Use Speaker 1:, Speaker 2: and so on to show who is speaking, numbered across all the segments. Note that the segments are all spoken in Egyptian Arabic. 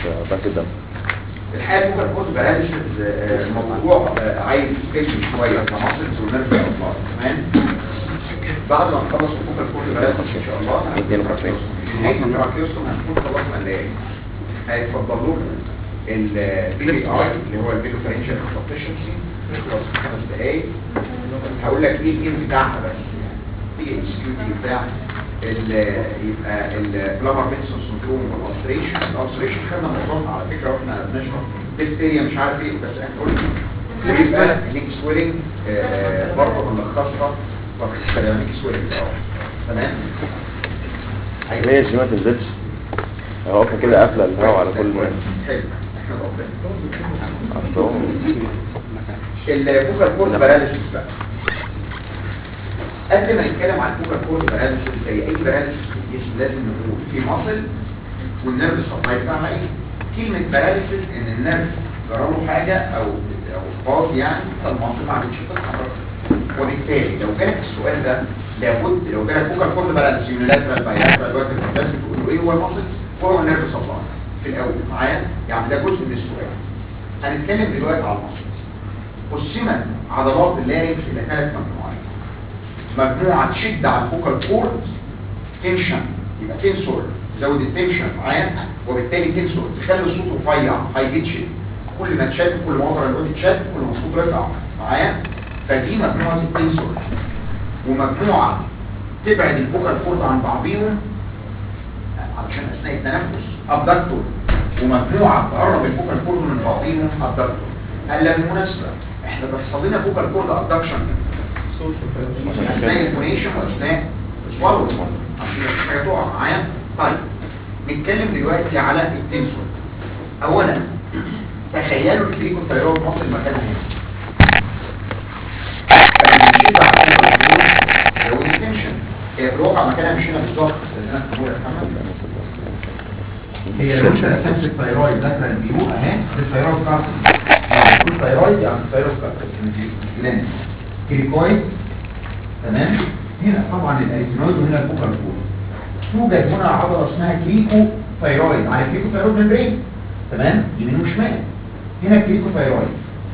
Speaker 1: ضغط الدم
Speaker 2: الحقيقه ممكن كورس باراليسيس آه، موضوع آه، عايز فكر شويه كمصل ونرجع اطلاق تمام بعد ما نخلص ممكن كورس باراليسيس ان شاء الله
Speaker 1: اتنين وخمسين.
Speaker 2: نهايه المراكيوستوم هنكون خلصنا الليالي هيتفضل لكم البي بي اي اللي هو البيلو فارنجال انسفشنسي نخلص في خمس دقايق هقول لك ايه الايه بتاعها بس يعني تيجي اكسكيوتي بتاع ال- يبقى البلامر بينسون سندروم والالستريشن الالستريشن خدنا معظمها على فكره واحنا بنشرح ديفتيريا مش عارف ايه بس احنا قلنا ويبقى ليك سويلنج برضه بنلخصها تلخيص ليك سويلنج تمام
Speaker 1: ليه الجي ما تنزلش هو كان كده قافله الهواء على كل
Speaker 2: حلو احنا ربنا
Speaker 1: اصل هو
Speaker 2: الفوكال كورد باراليسيس بقى قبل ما نتكلم عن الفوكال كورد باراليسيس زي اي باراليسيس في الجسم لازم نقول في مصل والنيرف سبلاي بتاعها ايه كلمه باراليسيس ان النيرف جرى له حاجه او او باظ يعني فالمصل ما عادش تتحرك وبالتالي لو جالك السؤال ده لابد لو جالك فوكال كورد باراليسيس يونيلاترال بايلاترال واتر لازم تقول له ايه هو المصل هو النيرف سبلاي في الاول معايا يعني ده جزء من السؤال هنتكلم دلوقتي على المصل قسمت عضلات اللارنكس الى ثلاث مجموعات مجموعه تشد على الفوكال كورد تنشن يبقى تنسور تزود التنشن معايا وبالتالي تنسور تخلي الصوت رفيع هاي بيتش كل ما تشد كل ما وتر الواد تشد كل ما الصوت رفع معايا فدي مجموعه التنسور ومجموعه تبعد الفوكال كورد عن بعضيهم علشان اثناء التنفس ابدكتور ومجموعه تقرب الفوكال كورد من بعضيهم ابدكتور قال بالمناسبه احنا بيحصل لنا فوكال كورد ابدكشن اثناء الفونيشن واثناء السوالو عشان مفيش حاجه تقع معايا طيب نتكلم دلوقتي على التنسور اولا تخيلوا الكريكوثايرويد مصل مكانها هنا فبنشد على الفوكال كورد لو التنشن هي في الواقع مكانها مش هنا بالظبط لان انا بقول يا محمد هي لو انت رسمت الثايرويد ذاكره البيو اهي دي الثايرويد كارت الثايرويد يعني الثايرويد كارت جلاند كريكويد تمام هنا طبعا الاريتينويد وهنا الفوكال كورد توجد هنا عضله اسمها كريكو ثايرويد على كريكو ثايرويد ممبرين تمام يمين وشمال هنا كريكو ثايرويد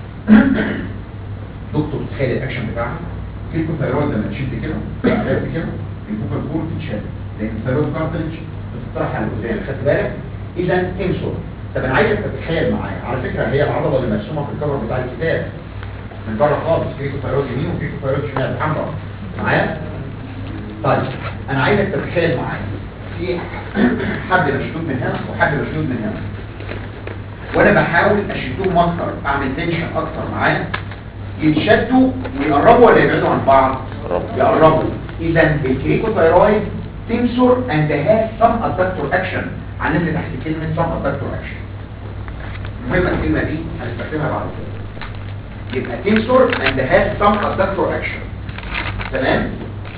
Speaker 2: دكتور تخيل الاكشن بتاعها كريكو ثايرويد لما تشد كده عرفت كده الفوكال كورد تتشد لان الثايرويد كارتلج بتطرح على الوزان خدت بالك اذا تنسور طب انا عايزك تتخيل معايا على فكره هي العضله اللي مرسومه في الكفر بتاع الكتاب من بره خالص كريكو ثايرويد يمين وكريكو ثايرويد شمال حمراء معايا طيب انا عايزك تتخيل معايا في حبل مشدود من هنا وحبل مشدود من هنا وانا بحاول اشدهم اكتر اعمل تنشن اكتر معايا يتشدوا ويقربوا ولا يبعدوا عن بعض يقربوا اذا الكريكوثايرويد تنسور اند هاز سم ادكتور اكشن على اللي تحت كلمه سم ادكتور اكشن مهمه الكلمه دي هنستخدمها بعد كده يبقى تنسور اند هاز سم ادكتور اكشن تمام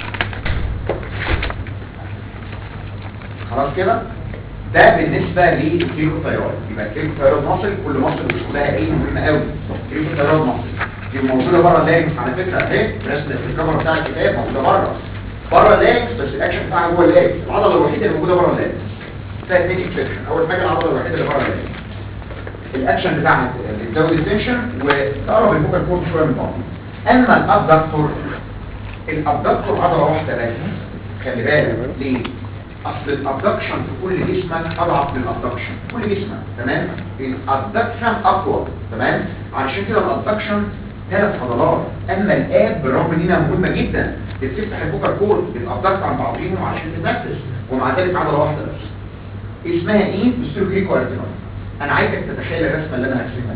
Speaker 2: خلاص كده ده بالنسبه للكريكوثايرويد يبقى الكريكوثايرويد مصل كل مصل بشغلها ايه مهمه قوي الكريكوثايرويد مصل دي موجوده بره اللارنكس على فكره اهي رسمه الكفر بتاع الكتاب موجوده بره بره اللارنكس بس الاكشن بتاعها جوه اللارنكس العضله الوحيده اللي موجوده بره اللارنكس فيها اثنين اكسبشن اول حاجه العضله الوحيده اللي بره اللارنكس الاكشن بتاعها بتزود التنشن وتقرب الفوكال كورد شويه من بعض اما الابدكتور الابدكتور عضله واحده بس خلي بالك ليه اصل الابدكشن في كل جسمك اضعف من الابدكشن كل جسمك تمام الابدكشن اقوى تمام علشان كده الابدكشن ثلاث عضلات اما الاب بالرغم ان انها مهمه جدا بتفتح الفوكال كورد بتابدكت عن بعضهم علشان تتنفس ومع ذلك عضله واحده بس اسمها ايه بستروكريكو ارتينويد انا عايزك تتخيل الرسمه اللي انا هرسمها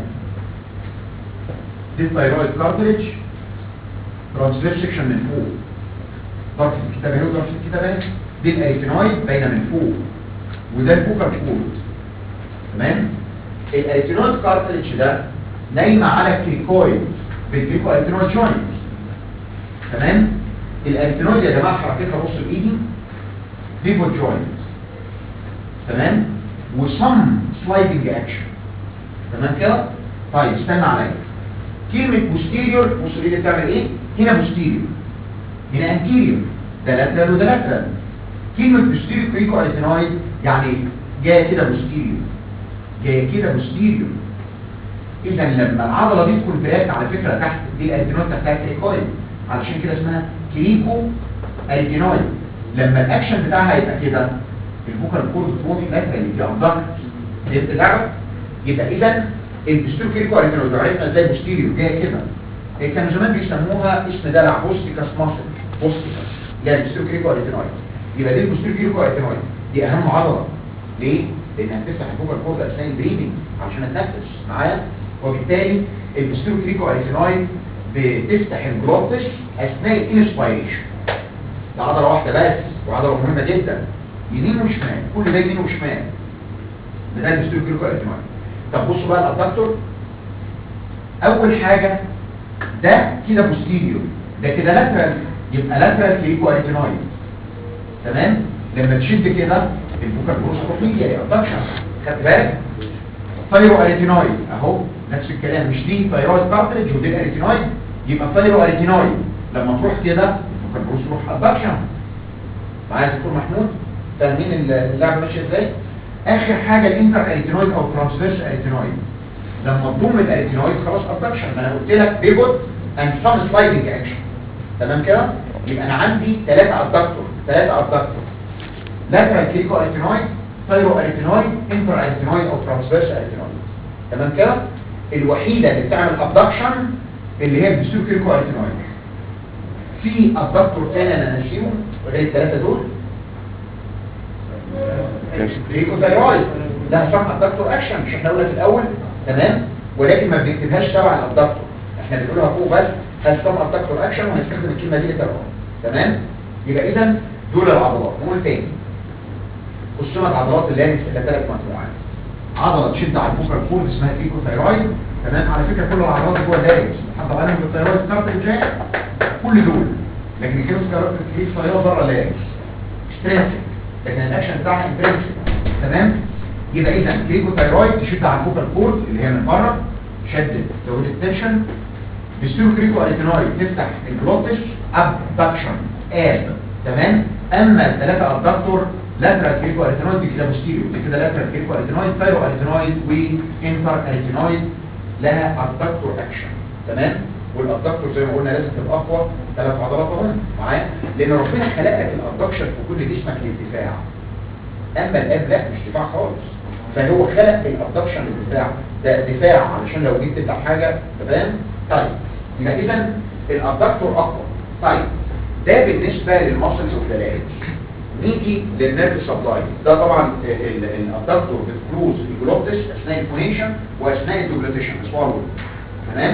Speaker 2: دي دي الثايرويد كارتريج ترانسفير سيكشن من فوق ضغط في الكتاب اهي وضغط في الكتاب اهي دي الاريتينويد باينه من فوق وده الفوكال كورد تمام الاريتينويد كارتريج ده نايمه على كريكويد بالكريكو اريتينويد جوينت تمام الاريتينويد يا جماعه حركتها بصوا بايدي بيفوت جوينت تمام وصم سلايدنج اكشن تمام كده طيب استنى عليا كلمه بوستيريور بص الايد بتعمل ايه هنا بوستيريور هنا انتيريور ده لاترال وده لاترال كلمه بوستيريور كريكو اريتينويد يعني جايه كده بوستيريور جايه كده بوستيريور اذا لما العضله دي تكون فلات على فكره تحت دي الاريتينويد تحتها كريكويد علشان كده اسمها كريكو اريتينويد لما الاكشن بتاعها يبقى كده الفوكال كورد فوق لاترالي في ابدكت فهمت اللعبه يبقى اذا البستيريو كريكو اريتينويد لو عرفنا ازاي بوستيريور جايه كده إيه كانوا زمان بيسموها اسم دلع بوستيكاس ماسل بوستيكاس اللي هي البستيريو كريكو اريتينويد يبقى دي البستيريو كريكو اريتينويد دي اهم عضله ليه؟ لانها بتفتح الفوكال كورد اثناء البريدنج علشان اتنفس معايا وبالتالي البستيريو كريكو اريتينويد بتفتح الجلوتس اثناء الانسبيريشن ده عضله واحده بس وعضله مهمه جدا يمين وشمال كل ده يمين وشمال ده البستيريو كريكو اريتينويد طب بصوا بقى الابدكتور اول حاجه ده كده بوستيريور ده كده لاترال يبقى لاترال كريكو اريتينويد تمام لما تشد كده الفوكال بروسكوبية يا ابدكشن خدت بالك ثايرو اريتينويد اهو نفس الكلام مش دي ثايرويد كارتريج ودي الاريتينويد يبقى ثايرو اريتينويد لما تروح كده الفوكال بروس يروح ابدكشن معايا دكتور محمود فاهمين اللعبه ماشيه ازاي اخر حاجه الانتر اريتينويد او ترانسفيرس اريتينويد لما تضم الاريتينويد خلاص ابدكشن ما انا قلت لك بيفوت اند سم سلايدنج اكشن تمام كده يبقى انا عندي ثلاثه ابدكتور ثلاثه ابدكتور لاترال كريكو اريتينويد ثايرو اريتينويد انتر اريتينويد او ترانسفيرس اريتينويد تمام كده الوحيده اللي بتعمل ابدكشن اللي هي البستور كريكو اريتينويد في ابدكتور تاني انا ناسيهم غير الثلاثه دول كريكو ثايرويد ده صح ابدكتور اكشن مش احنا قلنا في الاول تمام ولكن ما بنكتبهاش تبع الابدكتور احنا بنقولها فوق بس هل سم ابدكتور اكشن وهنستخدم الكلمه دي لتبعه تمام يبقى اذا دول العضلات نقول تاني قسمت عضلات اللانكس الى ثلاث مجموعات عضله تشد على الفوكال كورد اسمها كريكو ثايرويد تمام على فكره كل العضلات جوه اللانكس حتى عليهم الثايرويد كارتريج كل دول لكن الكريكو ثايرويد بره اللانكس سترينسك لكن الاكشن بتاعها انترنسك تمام يبقى اذا كريكو ثايرويد تشد على الفوكال كورد اللي هي من بره شدت زود التنشن بيستيرو كريكو اريتينويد تفتح الجلوتس ابدكشن اب تمام اما الثلاثه ابدكتور لاترال كريكو اريتينويد دي كده بوستيريو دي كده لاترال كريكو اريتينويد ثايرو اريتينويد وانتر اريتينويد لها ابدكتور اكشن تمام والابدكتور زي ما قلنا لازم تبقى اقوى ثلاث عضلات اهم معايا لان ربنا خلق لك الابدكشن في كل جسمك للدفاع اما الاب لا مش دفاع خالص فهو خلق الابدكشن للدفاع ده دفاع علشان لو جيت تفتح حاجه تمام طيب يبقى اذا الابدكتور اقوى طيب ده بالنسبه للمسلز اوف ذا نيجي للنيرف سبلاي ده طبعا الابدكتور بتكلوز الجلوتس اثناء الفونيشن واثناء الدوبليتيشن اسمها تمام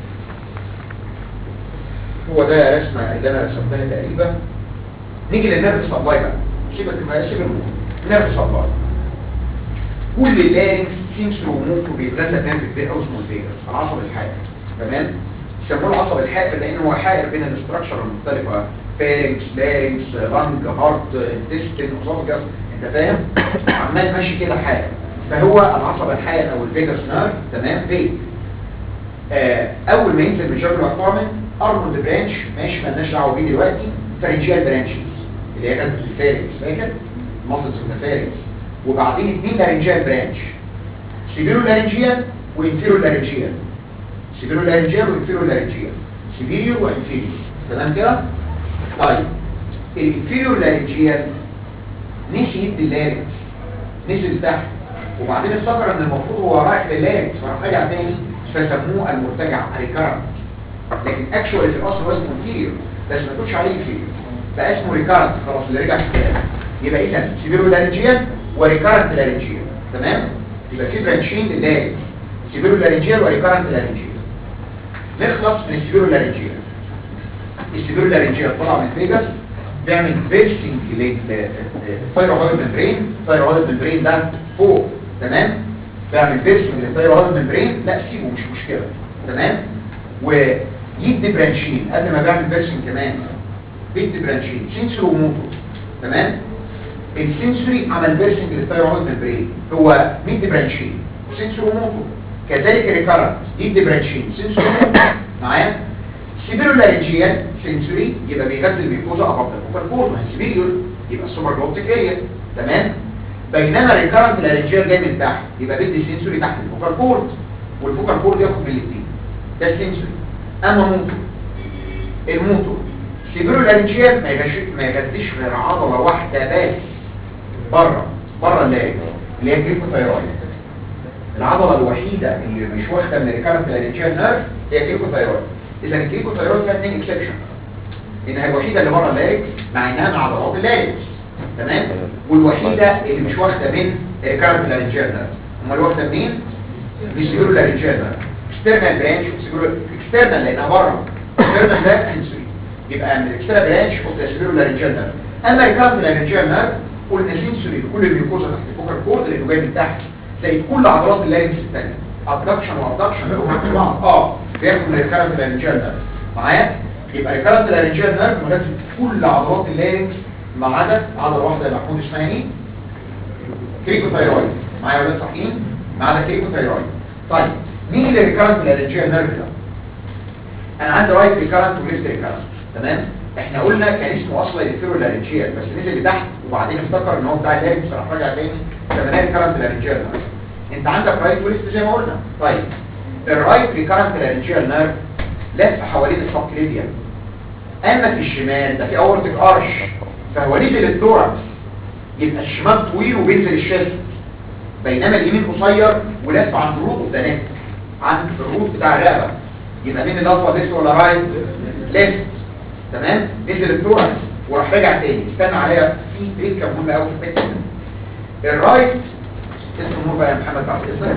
Speaker 2: هو ده رسمه اللي انا رسمتها تقريبا نيجي للنيرف سبلاي بقى سيبك ما سيب النيرف سبلاي كل اللارنكس سيمس تو موف تو بيتغذى نيرف كبير قوي اسمه الفيجاس العصب الحائر تمام يسموه العصب الحائر لان هو حائر بين الاستراكشر المختلفه فارنكس لارنكس لانج هارت انتستين اسوفجاس انت فاهم عمال ماشي كده حائر فهو العصب الحائر او الفيجاس نيرف تمام فين آه اول ما ينزل من شكل الكومن ارنولد برانش ماشي مالناش دعوه بيه دلوقتي فرنجيال برانشز اللي هي غزه الفارنكس فاكر ماسلز الفارنكس وبعدين اثنين لارنجيال برانش سيفيرو لارنجيال وانفيرو لارنجيال سيفيرو لارنجيال وانفيرو لارنجيال سيفيريو وانفيريو تمام كده طيب الانفيريو لارنجيال نسي يدي اللارنكس نزل تحت وبعدين افتكر ان المفروض هو رايح للارنكس فراح رجع تاني فسموه المرتجع ريكارنت لكن اكشوالي في الاصل هو اسمه انفيريو بس ما تقولش عليه انفيريو بقى اسمه ريكارنت خلاص اللي رجع في الكلام يبقى اذا سيفيرو لارنجيال وريكارنت لارنجيال تمام يبقى في برانشين للارنكس سيفيرو لارنجيال وريكارنت لارنجيال نخلص من السيفيرو لارنجيال السيفيرو لارنجيال طلع من الفيجاس بيعمل بيرسنج للثايروهيد ممبرين الثايروهيد ممبرين ده فوق تمام بيعمل بيرسنج للثايروهيد ممبرين لا سيبه مش مشكله تمام ويدي برانشين قبل ما بيعمل بيرسنج كمان بيدي برانشين سنسور وموتور تمام السنسوري عمل بيرسنج للثايروهيد ممبرين هو ميدي برانشين سنسور وموتور كذلك ريكارنت يدي برانشين سنسور وموتور معايا سيبيرو لارنجيال سنسوري يبقى بيغذي الميكوزا ابطل الفوكال كورد ما هي سيبيريور يبقى السوبر جلوتيك اريا تمام بينما الريكارنت لارنجيال جاي من تحت يبقى بدي سنسوري تحت الفوكال كورد والفوكال كورد ياخد من الاثنين ده السنسوري اما موتور الموتور سيبيرو لارنجيال ما يغش- ما يغذيش غير عضله واحده بس بره بره اللارنج اللي هي الجليكوثايرويد العضله الوحيده اللي مش واخده من الريكارنت لارنجيال نيرف هي الجليكوثايرويد اذا الجليكوثايرويد فيها اثنين اكسبشن انها الوحيده اللي بره اللارنكس مع انها من عضلات اللارنكس تمام والوحيده اللي مش واخده من الريكارنت لارنجيال نيرف امال واخده منين من السيرو لارنجيال نيرف اكسترنال برانش وسيرو اكسترنال لانها بره اكسترنال ده سنسوري يبقى من الاكسترنال برانش اوف ذا سيرو لارنجيال نيرف اما الريكارنت لارنجيال نيرف قلنا سنسوري لكل الميوكوزا تحت الفوكال كورد لانه جاي من تحت زي كل عضلات اللارنكس الثانيه ابدكشن وابدكشن بيبقوا عكس بعض اه بياخد من الريكارنت لارنجيال نيرف معايا يبقى الريكارنت لارنجيال نيرف مغذي كل عضلات اللارنكس ما عدا عضله واحده يا محمود اسمها ايه كريكوثايرويد معايا ولا صحيح ما عدا كريكوثايرويد طيب مين اللي ريكارنت لارنجيال نيرف ده انا عندي رايت ريكارنت وليفت ريكارنت تمام احنا قلنا كان اسمه اصلا الفيرو لارنجيال بس نزل لتحت وبعدين افتكر ان هو بتاع اللارنكس راح راجع تاني سميناه ريكارنت لارنجيال نيرف انت عندك رايت وليفت زي ما قلنا طيب الرايت ريكارنت لارنجيال نيرف لف حوالين السبكليفيا اما في الشمال ده في اورتيك ارش فهو نزل الثوركس يبقى الشمال طويل وبينزل الشست بينما اليمين قصير ولف عند الروت اوف ذا نيك عند الروت بتاع الرقبه يبقى مين اللي اطول ليفت ولا رايت ليفت تمام نزل الثوركس وراح راجع تاني استنى عليا في تريكه مهمه قوي في الحته دي الرايت اسم النور بقى يا محمد بعد اذنك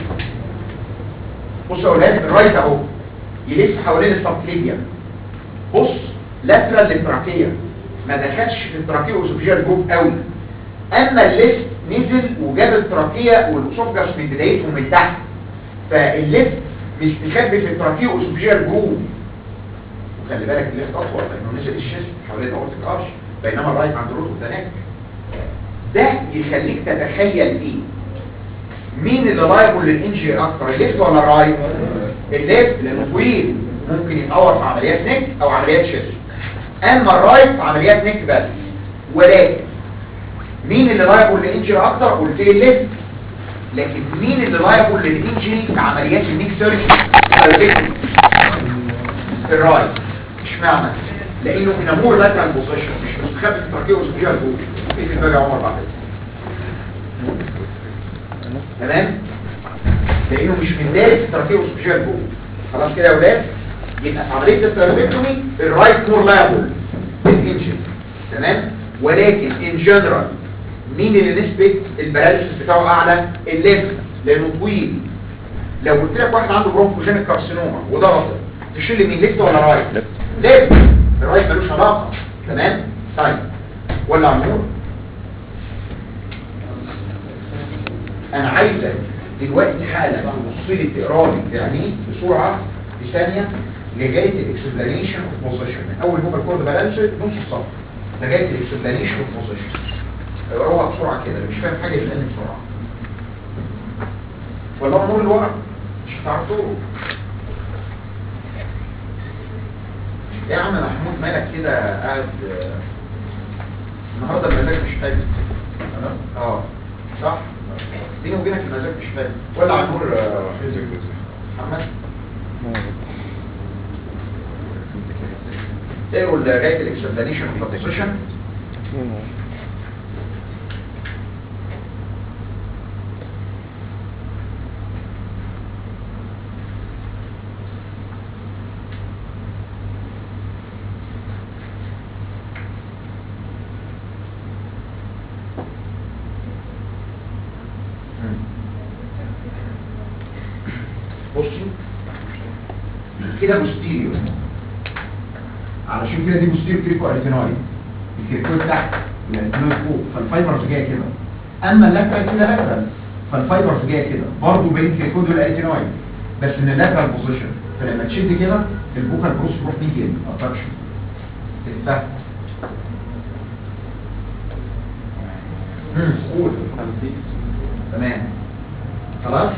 Speaker 2: بصوا يا اولاد الرايت اهو يلف حوالين السبكليفيا بص لاترال للتراكيه ما دخلش في التراكيه اوسوفيجيال جوف قوي اما الليفت نزل وجاب التراكيه والاسوفجاس من بدايتهم من تحت فالليفت مستخبي في التراكيه اوسوفيجيال جوف وخلي بالك الليفت اطول لانه نزل الشيست حوالين الاورتيك ارش بينما الرايت عند الروت والتناك ده يخليك تتخيل ايه مين اللي لايبل للانجري اكتر الليفت ولا الرايت الليفت لانه طويل ممكن يتطور في عمليات نك او عمليات شيست اما الرايت في عمليات نك بس ولكن مين اللي لايبل للانجري اكتر قلت لي الليفت لكن مين اللي لايبل للانجري في عمليات النيك سيرجري الرايت اشمعنى لانه من مور لاترال بوزيشن مش مستخبي في التركيه وسبيها جوه ايه في الباقي يا عمر بعد تمام لانه مش من دارس في التركيه وسبيها جوه خلاص كده يا اولاد يبقى في عمليه الترابيكتومي الرايت مور لايبل للانجري تمام ولكن ان جنرال مين اللي نسبه الباراليسيس بتاعه اعلى الليفت لانه طويل لو قلت لك واحد عنده برونكوجينيك كارسينوما وضغط تشيل مين ليفت ولا رايت ليفت الرايت ملوش علاقه تمام طيب ولا النور انا عايزك دلوقتي حالا تبص لي تقرا لي يعني بسرعه في ثانيه لغايه الاكسبلانيشن اوف بوزيشن من اول موبايل كورد بالانس نص الصف لغايه الاكسبلانيشن اوف بوزيشن اقراها بسرعه كده اللي مش فاهم حاجه يسالني بسرعه ولا نور الورق مش هتعرفوا يا عم محمود مالك كده قاعد آه، النهارده المزاج مش حلو اه صح بيني وبينك المزاج مش حلو ولا على النور آه، محمد تقروا لغايه الاكسبلانيشن اوف بوزيشن بصوا كده بوستيريو علشان كده دي بوستيريو كريكو اريتينويد الكريكويد تحت والاريتينويد فوق فالفايبرز جايه كده اما اللاترال كده لاترال فالفايبرز جايه كده برضه بين الكريكويد والاريتينويد بس من اللاترال بوزيشن فلما تشد كده البوكال بروس تروح ميديال اتراكشن تلفها امم قول تمام خلاص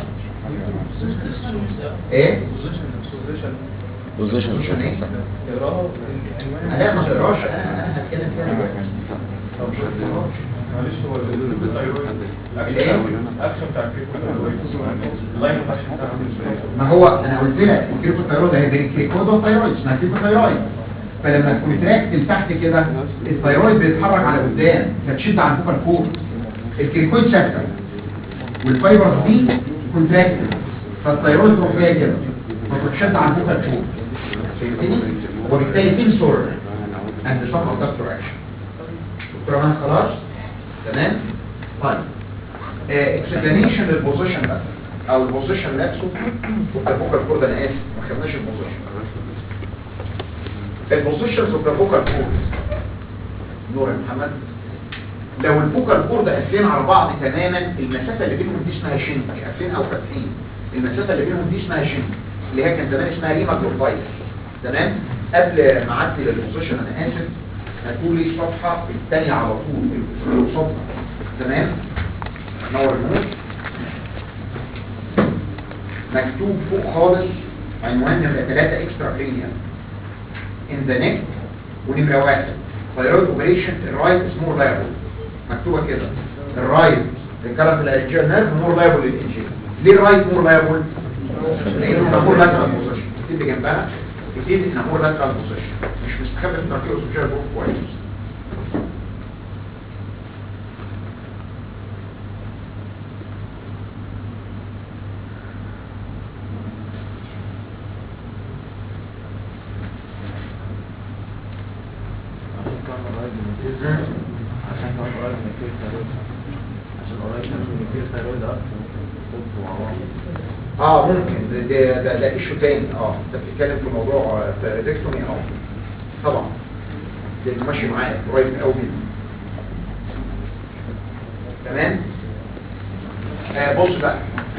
Speaker 2: ايه
Speaker 1: بوزيشن
Speaker 2: بوزيشن ايه
Speaker 3: يقراها
Speaker 2: لا ما تقراش انا انا هتكلم فيها دلوقتي طب مش هتقراش
Speaker 3: معلش هو الثايرويد
Speaker 2: الإيه؟
Speaker 3: اكشن بتاع الكريكوثايرويد اللاين اوف اكشن بتاعه عامل ازاي؟
Speaker 2: ما هو انا قلت لك الكريكوثايرويد هي بين الكريكود والثايرويد اسمها كريكوثايرويد فلما كونتراكت تحت كده الثايرويد بيتحرك على قدام فتشد على الفوكال كور الكريكود ثابته والفايبرز دي كونتراكتد فالثايرويد تروح جايه كده فتروح شد على الفوكال كور فهمتني؟ وبالتالي تنسور اند سم اوف دكتور اكشن دكتور امان خلاص تمام طيب اكسبلانيشن للبوزيشن بقى او البوزيشن نفسه الفوكال كورد انا اسف ما خدناش البوزيشن البوزيشنز اوف ذا فوكال كورد نور يا محمد لو الفوكال كورد قافلين على بعض تماما المسافه اللي بينهم دي اسمها شنك قافلين او فاتحين المسافه اللي بينهم دي اسمها شنك اللي هي كان زمان اسمها ريما جلوفايس تمام قبل ما اعدي للبوزيشن انا اسف هتقولي الصفحه الثانيه على طول اللي قصادنا تمام نور النور مكتوب فوق خالص عنوان نمرة 3 اكسترا كرينيال in the neck ونمرة واحد thyroid operation الرايت is more liable مكتوبة كده الرايت recurrent laryngeal nerve more liable للانجين ليه الرايت more liable؟ لانه more lateral position اكتب جنبها اكتب انه more lateral position مش مستخبي في التركيب السوشيال بوك كويس
Speaker 4: عشان كان قريب من الكيس عشان كان قريب من الكيس ثايرويد عشان قريب من الكيس ثايرويد اكتر طب وعوام
Speaker 2: اه ممكن ده ده ده, ده ايشو تاني اه انت بتتكلم في موضوع تيريدكتومي اه طبعا لانه ماشي معايا قريب قوي منه تمام آه بص بقى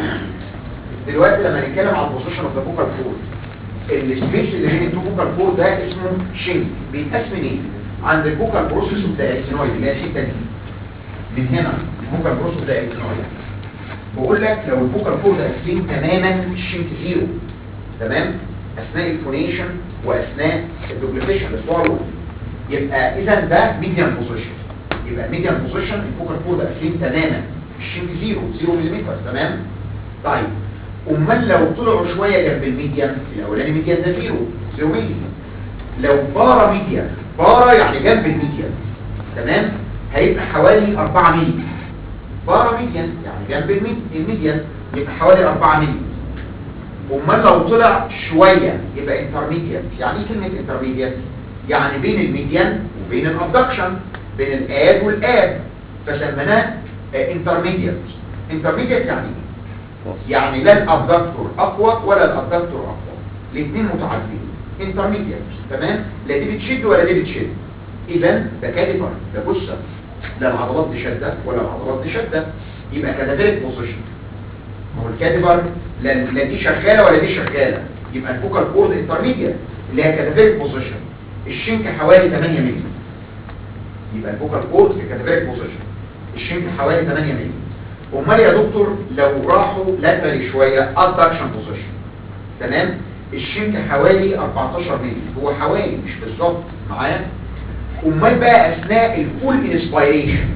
Speaker 2: دلوقتي لما نتكلم عن البوزيشن اوف ذا فوكال كورد السبيس اللي بين التو فوكال كورد ده اسمه شينك بيتقسم منين عند الفوكال بروسيس اوف ذا اكسينويد اللي هي الحته دي من هنا الفوكال بروسيس اوف ذا اكسينويد بقول لك لو الفوكال كورد قافلين تماما الشينك زيرو تمام اثناء الفونيشن واثناء الدوبليكيشن السوالو يبقى اذا ده ميديان بوزيشن يبقى ميديان بوزيشن الفوكال كورد قافلين تماما الشينك زيرو زيرو ملم تمام طيب امال لو طلعوا شويه جنب الميديان الاولاني ميديان ده زيرو زيرو ملي لو بارا ميديان بارا يعني جنب الميديان تمام هيبقى حوالي 4 ملي بارا ميديان يعني جنب الميد- الميديان يبقى حوالي 4 ملي امال لو طلع شويه يبقى انترميديت يعني ايه كلمه انترميديت يعني بين الميديان وبين الابدكشن بين الاد والاب فسميناه انترميديت انترميديت يعني ايه يعني لا الابدكتور اقوى ولا الابدكتور اقوى الاثنين متعادلين انترميديت تمام لا دي بتشد ولا دي بتشد اذا ده كاليبر ده بصه لا العضلات دي شده ولا العضلات دي شده يبقى كادافيريك بوزيشن ما هو الكاديفر لا, لا دي شغاله ولا دي شغاله يبقى الفوكال كورد انترميديت اللي هي كادافيريك بوزيشن الشنك حوالي 8 مللي يبقى الفوكال كورد في كادافيريك بوزيشن الشنك حوالي 8 مللي امال يا دكتور لو راحوا لاترالي شويه ادكشن بوزيشن تمام الشنك حوالي 14 مللي هو حوالي مش بالظبط معايا امال بقى اثناء الفول انسبيريشن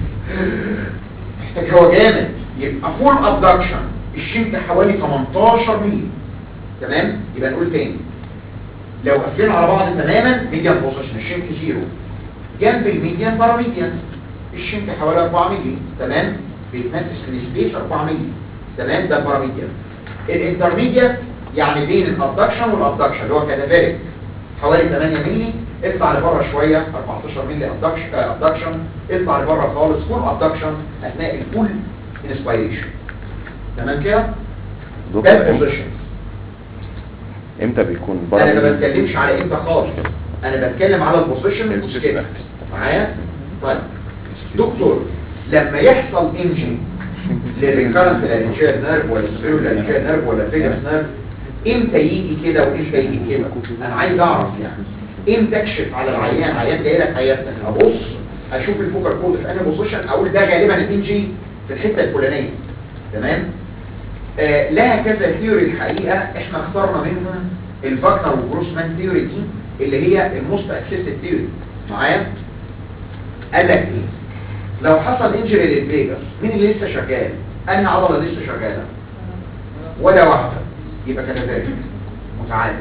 Speaker 2: محتاج هوا جامد يبقى فول ابدكشن الشنك حوالي 18 مللي تمام يبقى نقول تاني لو قافلين على بعض تماما ميديان بوزيشن الشنك زيرو جنب الميديان بارا ميديان الشنك حوالي 4 مللي تمام بيتنفس في السبيس 4 مللي تمام ده البارا ميديان الانترميديت يعني بين الابدكشن والابدكشن اللي هو كادافيريك حوالي 8 مللي اطلع لبره شويه 14 مللي ابدكشن ابدكشن اطلع لبره خالص فول ابدكشن اثناء الفول انسبيريشن تمام كده
Speaker 1: دكتور
Speaker 2: ده
Speaker 1: امتى-
Speaker 2: البوزيشن
Speaker 1: امتى بيكون بره
Speaker 2: انا ما
Speaker 1: من-
Speaker 2: بتكلمش على امتى خالص انا بتكلم على البوزيشن
Speaker 1: السيستم.
Speaker 2: والسكيل معايا طيب دكتور لما يحصل انجن للريكارنت لارنجيال نيرف ولا سبيرو لارنجيال نيرف ولا فيجاس نيرف امتى يجي كده وامتى يجي كده انا عايز اعرف يعني امتى اكشف على العيان عيان جاي لك عيادتك ابص اشوف الفوكال كود في انهي بوزيشن اقول ده غالبا الانجي في الحته الفلانيه تمام آه لها كذا ثيوري الحقيقه احنا اخترنا منهم الفاكنر وجروسمان ثيوري دي اللي هي الموست اكسبتد ثيوري معايا قال لك ايه لو حصل انجري للفيجاس مين اللي لسه شغال انهي عضله لسه شغاله ولا واحده يبقى كتفارك متعادل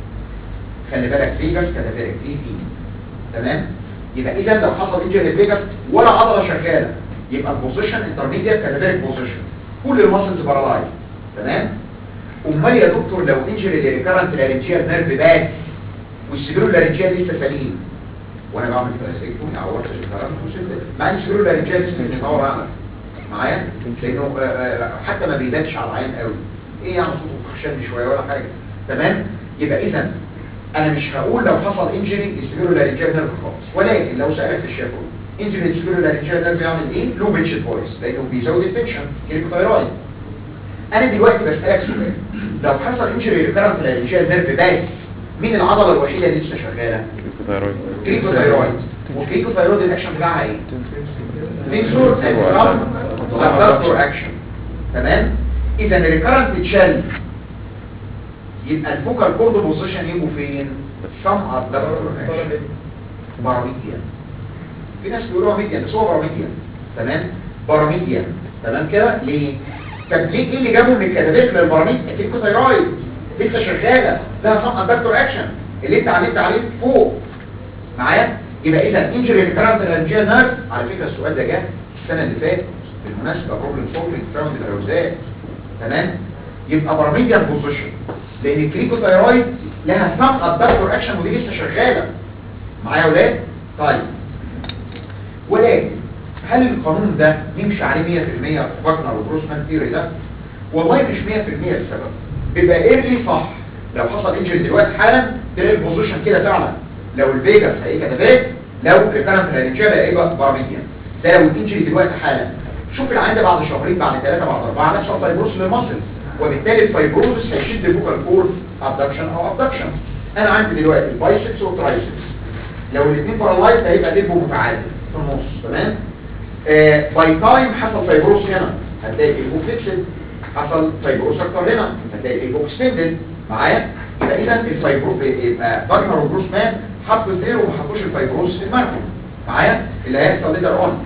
Speaker 2: خلي بالك فيجاس كتفارك في في تمام يبقى اذا لو حصل انجري للفيجاس ولا عضله شغاله يبقى البوزيشن انترميديت كتفارك بوزيشن كل الماسلز بارالايز تمام امال يا دكتور لو انجري لريكارنت لارنجيال نيرف بس والسيبيرو لارنجيال لسه سليم وانا بعمل تراكتومي عورت الريكارنت وسبت مع ان السيبيرو لارنجيال لسه بيتطور اعلى معايا لانه آه، آه، حتى ما بيبانش على العين قوي ايه يعني صوته خشن شويه ولا حاجه تمام يبقى اذا انا مش هقول لو حصل انجري للسيبيرو لارنجيال نيرف خالص ولكن لو سالك في الشافوي انجري للسيبيرو لارنجيال نيرف يعمل ايه لو بيتش فويس لانه بيزود التنشن كيريكوتايرويد انا دلوقتي بسالك سؤال لو حصل انجري ريكارنت لارنجيال نيرف بس مين العضله الوحيده اللي لسه شغاله
Speaker 1: ثايرويد
Speaker 2: كريكوثايرويد والكريكوثايرويد الاكشن بتاعها ايه تنسور اند ابدكتور اكشن تمام اذا الريكارنت تشال يبقى الفوكال كورد بوزيشن يبقوا فين سم ابدكتور اكشن باراميديان في ناس بيقولوها ميديان بس هو باراميديان تمام باراميديان تمام كده ليه طب ليه ايه اللي جابه من الكتابات للبراميد الكريكوثايرويد لسه شغاله لها سم ابدكتور اكشن اللي انت علمت عليه فوق معايا يبقى اذا انجري ريكارنت لارنجيال نيرف على فكره السؤال ده جه السنه اللي فاتت بالمناسبه بروبلم سولفنج فاوند الاوزان تمام يبقى باراميديان بوزيشن لان الكريكوثايرويد لها سم ابدكتور اكشن ودي لسه شغاله معايا يا ولاد طيب ولكن هل القانون ده نمشي عليه 100% في فاكنر وبروسمان ثيوري ده والله مش 100% لسبب بيبقى ايرلي صح لو حصل انجري دلوقتي حالا تلاقي البوزيشن كده فعلا لو الفيجاس هيبقى كتابات لو الكلام في الرينجال هيبقى باراميديان ده لو الانجري دلوقتي حالا شوف العين ده بعد شهرين بعد ثلاثه بعد اربعه نفسه فايبروس للمصل وبالتالي الفايبروزس هيشد الفوكال كورد ابدكشن او ابدكشن انا عندي دلوقتي البايسبس والترايسبس لو الاثنين بارالايز هيبقى ديبو متعادل في النص تمام آه باي تايم حصل فايبروس هنا هتلاقي البوك فيكسد حصل فايبروس اكتر هنا هتلاقي البوك اكستندد معايا يبقى اذا الفايبروس يبقى باجنر وبروس مان حطوا الزير وما حطوش الفايبروس في المركب معايا اللي هيحصل ليتر اون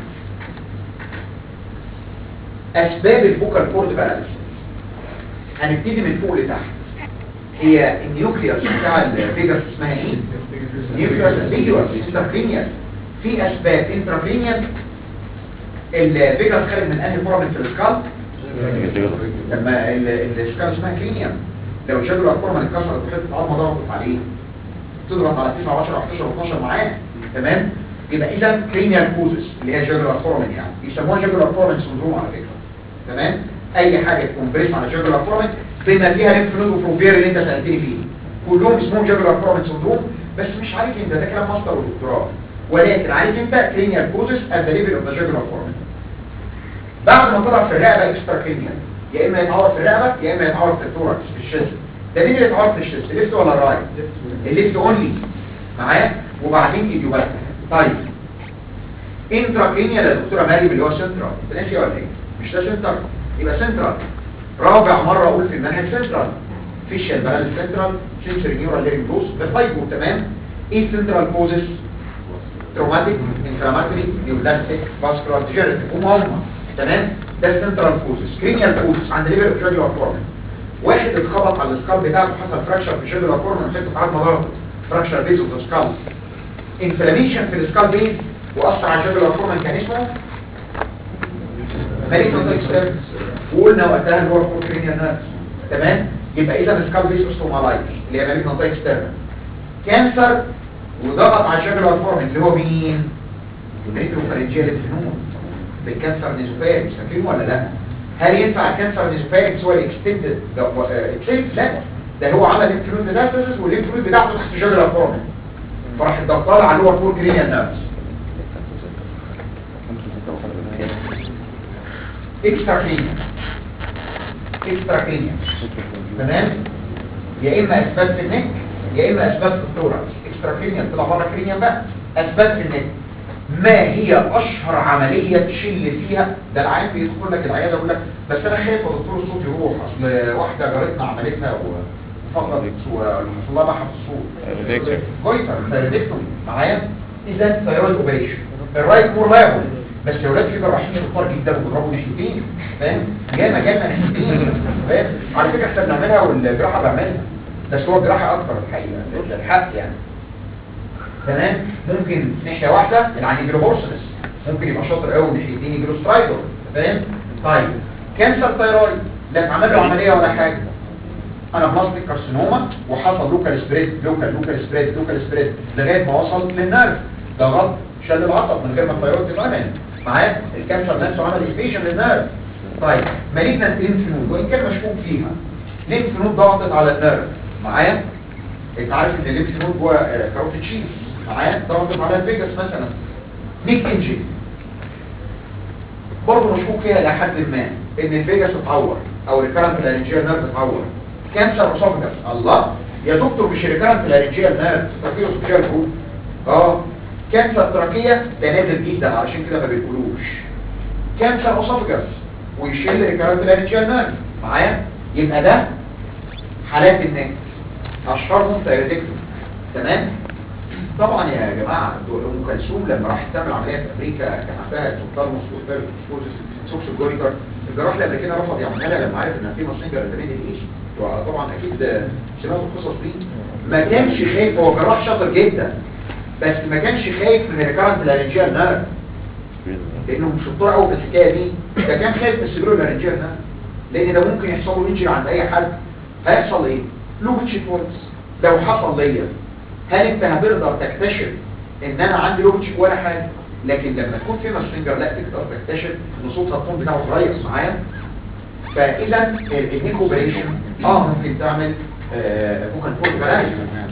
Speaker 2: اسباب الفوكال كورد باراليسيس هنبتدي من فوق لتحت هي النيوكليوس بتاع الفيجاس اسمها ايه نيوكليوس امبيجوس انتركرينيال في اسباب انتركرينيال الفيجاس خارج من انهي فورم في السكال لما ال- السكال اسمها كرينيوم لو شادوا الفورم اتكسرت وحته عظمه ضغطت عليه تضغط على 9 10 11 12 معاه تمام يبقى اذا كرينيال كوزس اللي هي جاجولار فورمن يعني يسموها جاجولار فورمن سندروم على فكره تمام اي حاجه تكمبريس على جاجولار فورمن بما فيها ليمف نود وبروفير اللي انت سالتني فيه كلهم اسمهم جاجولار فورمن سندروم بس مش عارف انت ده كلام ماستر ودكتوراه ولكن عارف انت كرينيال كوزس ات ذا ليفل اوف ذا جاجولار فورمن بعد ما طلع في الرقبه اكسترا كرينيال يا اما يتعور في الرقبه يا اما يتعور في الثوركس في الشيست ده مين اللي يتعور في الشيست الليفت ولا الرايت الليفت اونلي معايا وبعدين ايديوباث طيب انتراكرينيال يا دكتوره مريم اللي هو سنترال انت ناسي ولا ايه مش ده سنترال يبقى سنترال رابع مره اقول في المنهج سنترال فيشال بلد سنترال سنسوري نيورال ليرنج بوس ده فايبو تمام ايه سنترال كوزس تروماتيك انفلاماتوري نيوبلاستيك فاسكولار ديجنريتيف هم هم تمام ده السنترال كوزس كرينيال كوزس عند ليفل اوف جاجولار فورمن واحد اتخبط على السكال بتاعته حصل فراكشر في جاجولار فورمن حته عظمه ضغط فراكشر بيز اوف ذا سكال انفلاميشن في السكال بيز واثر على جاجولار فورمن كان اسمه ماليتون اكسترن وقلنا وقتها اللي هو الكوركرينيال نيرف تمام يبقى اذا السكال بيز اوستومالايتس اللي هي ماليتون اكسترن كانسر وضغط على الجاجولار فورمن اللي هو مين الريتروفارنجيال ليمفنود بالكانسر نيزوفاريكس فاكرين ولا لا هل ينفع الكانسر نيزوفاريكس هو الاكستندد اكسنت لا ده هو عمل ليمفنود ميتاستاسيس والليمفنود بتاعته تحت جاجولار فورمن فراح الضغطال على اللور فور كرينيال نيرفز اكسترا كرينيال اكسترا كرينيال تمام يا اما اسباب في النك يا اما اسباب في الثوركس اكسترا كرينيال طلع بره كرينيال بقى اسباب في النك ما هي اشهر عمليه تشل فيها ده العيان بيدخل لك العياده يقول لك بس انا خايف يا دكتور الصوت يروح اصل واحده جارتنا عملتها وفقدت وحصل لها بحث الصوت جويتر ثايرويدكتومي معايا اذا ثايرويد اوبريشن الرايت مور لايبل بس يا ولاد في جراحين شطار جدا وبيضربوا ناحيتين فاهم جاي مجالنا ناحيتين فاهم على فكره احنا بنعملها والجراحه بعملها بس هو الجراحه اكتر الحقيقه ده الحق يعني تمام ممكن ناحيه واحده العين يجيله هورسنس ممكن يبقى شاطر قوي ناحيتين يجيله سترايدر فاهم طيب كانسر ثايرويد لا اتعمل له عمليه ولا حاجه انا بلاستيك كارسينوما وحصل لوكال سبريد لوكال لوكال سبريد لوكال سبريد لغايه ما وصل للنرف ده غلط شل العصب من غير ما الثايرويد تتعمل معايا الكانسر نفسه عمل ايفيشن للنرف طيب مالجنت لينف نود وان كان مشكوك فيها لينف نود ضغطت على النرف معايا انت عارف ان الليمف نود جوه كاروتيد شيت معايا ضغطت على الفيجاس مثلا نيك انجن برضه مشكوك فيها الى حد ما ان الفيجاس اتعور او ريكارنت لارنجيال نيرف اتعور كانسر اسوفجاس الله يا دكتور مش ريكارنت لارنجيال نيرف تركيه اسوفجيال جروب اه كانسر تراكيه ده نادر جدا علشان كده ما بيقولوش كانسر اسوفجاس ويشيل ريكارنت لارنجيال نيرف معايا يبقى ده حالات النك اشهرهم تايريدكتوم تمام طبعا يا جماعه دول ام كلثوم لما راحت تعمل عمليه في امريكا كان عندها توتالموس وفيرتوسكوزس سوكس جوريتر الجراح اللي قبل كده رفض يعملها لها لما عرف ان في ماسنجر تمرين الايش طبعا اكيد سمعتوا القصص دي ما كانش خايف هو جراح شاطر جدا بس ما كانش خايف من ريكارنت لارنجيال نيرف لانه مش شطار قوي في الحكايه دي ده كان خايف من السيبرو لارنجيال نيرف لان ده ممكن يحصل له انجري عند اي حد هيحصل ايه لوبتش فولس لو حصل ليا هل انت هتقدر تكتشف ان انا عندي لوبتش ولا حاجه لكن لما تكون في ماسنجر لا تقدر تكتشف ان صوت الطون بتاعه اتغير معايا فاذا النيك اوبريشن اه ممكن تعمل آه ممكن فوق بلاش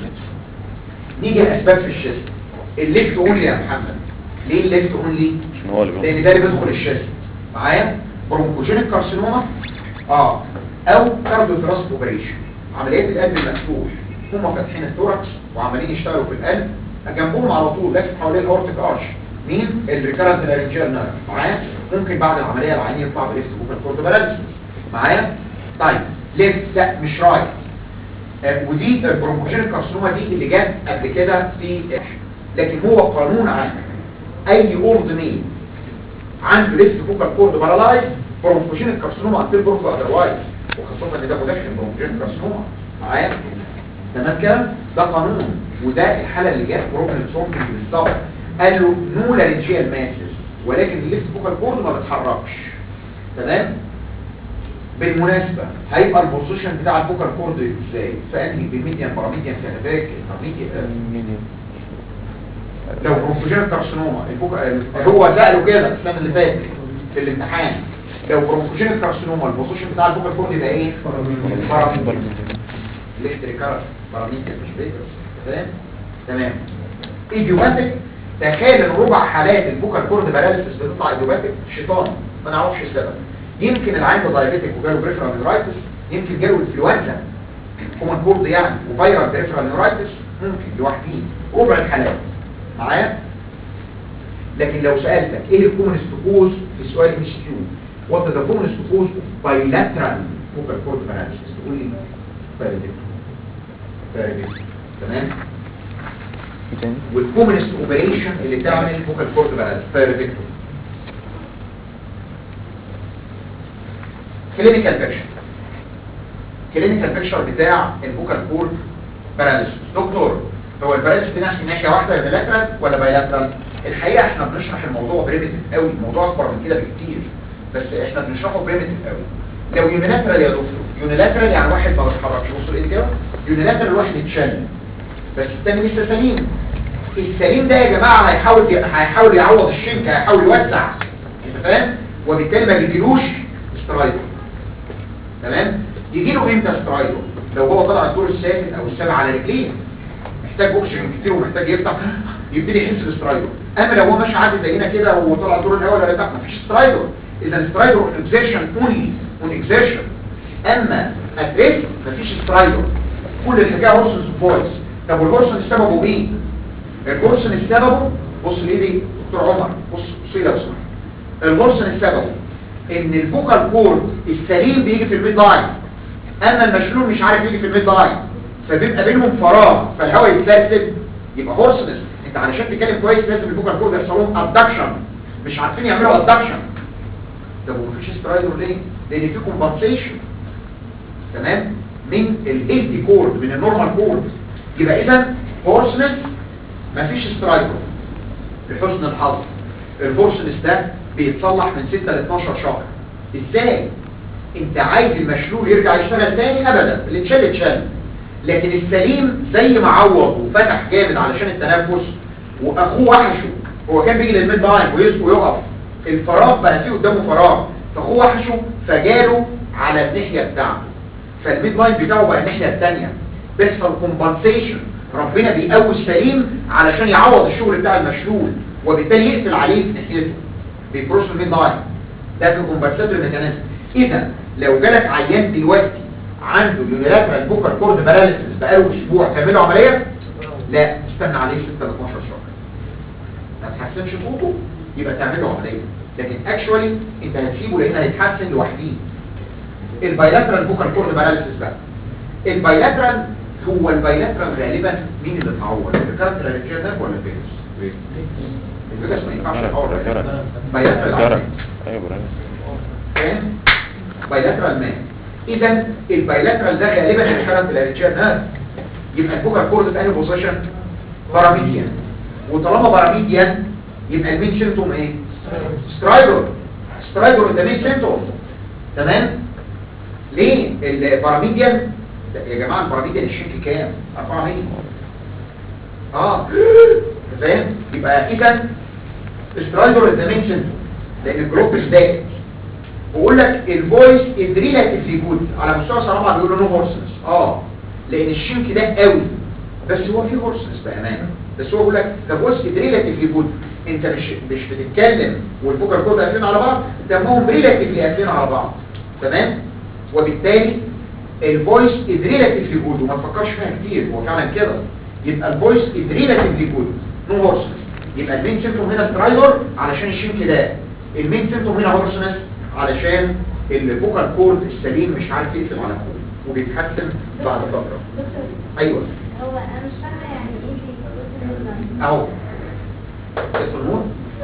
Speaker 2: نيجي لاسباب في الشيست الليفت اونلي يا محمد ليه الليفت اونلي
Speaker 1: عشان هو اللي بيقول.
Speaker 2: لان ده اللي بيدخل الشيست معايا برونكوجينيك كارسينوما اه او كارديوثراست اوبريشن عمليات القلب المفتوح هم فاتحين الثوركس وعمالين يشتغلوا في القلب جنبهم على طول لافف حوالين الاورتيك ارش مين الريكارنت لارنجيال نيرف معايا ممكن بعد العمليه العيان يطلع بليفت بوكال كورد باراليسيس معايا طيب ليفت لا مش رايت آه ودي البرونكوجينيك كارسينوما دي اللي جت قبل كده في لكن هو قانون عام اي اورد مين عنده ليفت فوكال كورد بارالايز برونكوجينيك كارسينوما انتل برونكو اذروايز وخاصه ان ده مدخن برونكوجينيك كارسينوما معايا تمام كده ده قانون وده الحاله اللي جت بروبلم سولفنج بالظبط قال له نو لارنجيال ماسز ولكن الليفت فوكال كورد ما بيتحركش تمام بالمناسبة هيبقى البوزيشن بتاع الفوكال كورد ازاي فانهي بالميديان باراميديان كاتافاك لو برونكوجينيك كارسينوما الفوكال هو سأله كده السنة اللي فاتت في الامتحان لو برونكوجينيك كارسينوما البوزيشن بتاع الفوكال كورد يبقى ايه باراميديان ليفت ريكارد باراميديان مش بيترس تمام تمام ايديوباتيك تخيل ان ربع حالات الفوكال كورد باراليسيس بتطلع ايديوباتيك شيطان ما نعرفش السبب يمكن العين ده دايابيتك وجاله بريفرال نيورايتس يمكن جاله انفلونزا كومن كورد يعني وفيرال بريفرال نيورايتس ممكن لوحدين ربع الحالات معايا لكن لو سألتك ايه الكومنست كوز في السؤال ام سي كيو وات ذا كومنست كوز اوف بايلاترال فوكال كورد باراليسيس تقول لي باراليتيك باراليتيك تمام والكومنست اوبريشن اللي تعمل فوكال كورد باراليسيس باراليتيك كلينيكال بيكشر كلينيكال بيكشر بتاع الفوكال كورد باراليسيس دكتور هو الباراليسيس دي ناحيه ناحيه واحده يونيلاترال ولا بايلاترال الحقيقه احنا بنشرح الموضوع بريمتيف قوي الموضوع اكبر من كده بكتير بس احنا بنشرحه بريمتيف قوي لو يونيلاترال يا دكتور يونيلاترال يعني واحد ما بيتحركش بصوا الايد كده يونيلاترال واحد اتشل بس الثاني لسه سليم السليم ده يا جماعه هيحاول هيحاول يعوض الشنك هيحاول يوسع انت فاهم وبالتالي ما بيجيلوش سترايدر تمام يجي له امتى سترايدر لو هو طلع الدور السادس او السابع على رجليه محتاج اوكسجين كتير ومحتاج يفتح يبتدي يحس بالسترايدر اما لو هو ماشي عادي زينا كده وطلع الدور الاول ولا لا مفيش سترايدر اذا السترايدر اون اكزيرشن اونلي اون اكزيرشن اما اتريس مفيش سترايدر كل الحكايه هورسنس فويس طب والهورسن سببه ايه الهورسن سببه بص ليه دي دكتور عمر بص بص لي لو سمحت الهورسن سببه ان الفوكال كورد السليم بيجي في الميد لاين اما المشلول مش عارف يجي في الميد لاين فبيبقى بينهم فراغ فالهواء يتسرسب يبقى هورسنس انت علشان تتكلم كويس لازم الفوكال كورد يحصل لهم ابدكشن مش عارفين يعملوا ادكشن طب ومفيش سترايدر ليه لان في كومبنسيشن تمام من الهيلثي كورد من النورمال كورد يبقى اذا هورسنس مفيش سترايدر لحسن الحظ الهورسنس ده بيتصلح من 6 ل 12 شهر ازاي انت عايز المشلول يرجع يشتغل تاني ابدا اللي اتشال اتشال لكن السليم زي ما عوض وفتح جامد علشان التنفس واخوه وحشه هو كان بيجي للميد لاين ويسكو ويقف الفراغ بقى فيه قدامه فراغ فاخوه وحشه فجاله على الناحيه بتاعته فالميد لاين بتاعه بقى الناحيه الثانيه بيحصل كومبنسيشن ربنا بيقوي السليم علشان يعوض الشغل بتاع المشلول وبالتالي يقفل عليه في ناحيته بيكروس الميد لاين ده في كومبنساتوري ميكانيزم اذا لو جالك عيان دلوقتي عنده يونيلاترال بوكر كورد باراليسيس بقاله اسبوع تعمله عمليه لا استنى عليه 6 ل 12 شهر ما تحسنش صوته يبقى تعمله عمليه لكن اكشوالي انت هتسيبه لان هيتحسن لوحده البايلاترال بوكر كورد باراليسيس بقى البايلاترال هو البايلاترال غالبا مين اللي اتعور الكارتر ريجينر ولا الفيروس الفيروس ما ينفعش يتعور بايلاترال
Speaker 1: جرى ايوه براين
Speaker 2: فاهم بايلاترال مان اذا البايلاترال ده غالبا الكارنت الاريتشيال يبقى البوكر كورد في انهي بوزيشن باراميديان وطالما باراميديان يبقى المين سيمتوم ايه سترايدر سترايدر ده مين سيمتوم تمام ليه الباراميديان ده يا جماعه الباراميديان الشيك كام 4 مللي اه فاهم يبقى اذا سترايدر ده مين سيمتوم لان الجروب زائد بقول لك الفويس از ريلاتيفلي جود على مستوى صراحه بيقولوا نو هورسنس اه لان الشنك ده قوي بس هو فيه هورسنس بامانه بس هو بيقول لك ذا فويس از ريلاتيفلي جود انت مش مش بتتكلم والفوكال كورد قافلين على بعض دمهم ريلاتيفلي قافلين على بعض تمام وبالتالي الفويس از ريلاتيفلي جود وما تفكرش فيها كتير هو فعلا كده يبقى الفويس از ريلاتيفلي جود نو هورسنس يبقى المين سيمتوم هنا سترايدر علشان الشنك ده المين سيمتوم هنا هورسنس علشان الفوكال كورد السليم مش عارف يقفل على كورد وبيتحسن بعد فترة
Speaker 5: دكتور
Speaker 2: ايوه
Speaker 5: هو انا مش فاهمه يعني ايه بيكروس الميدلاين
Speaker 2: اهو اسم النور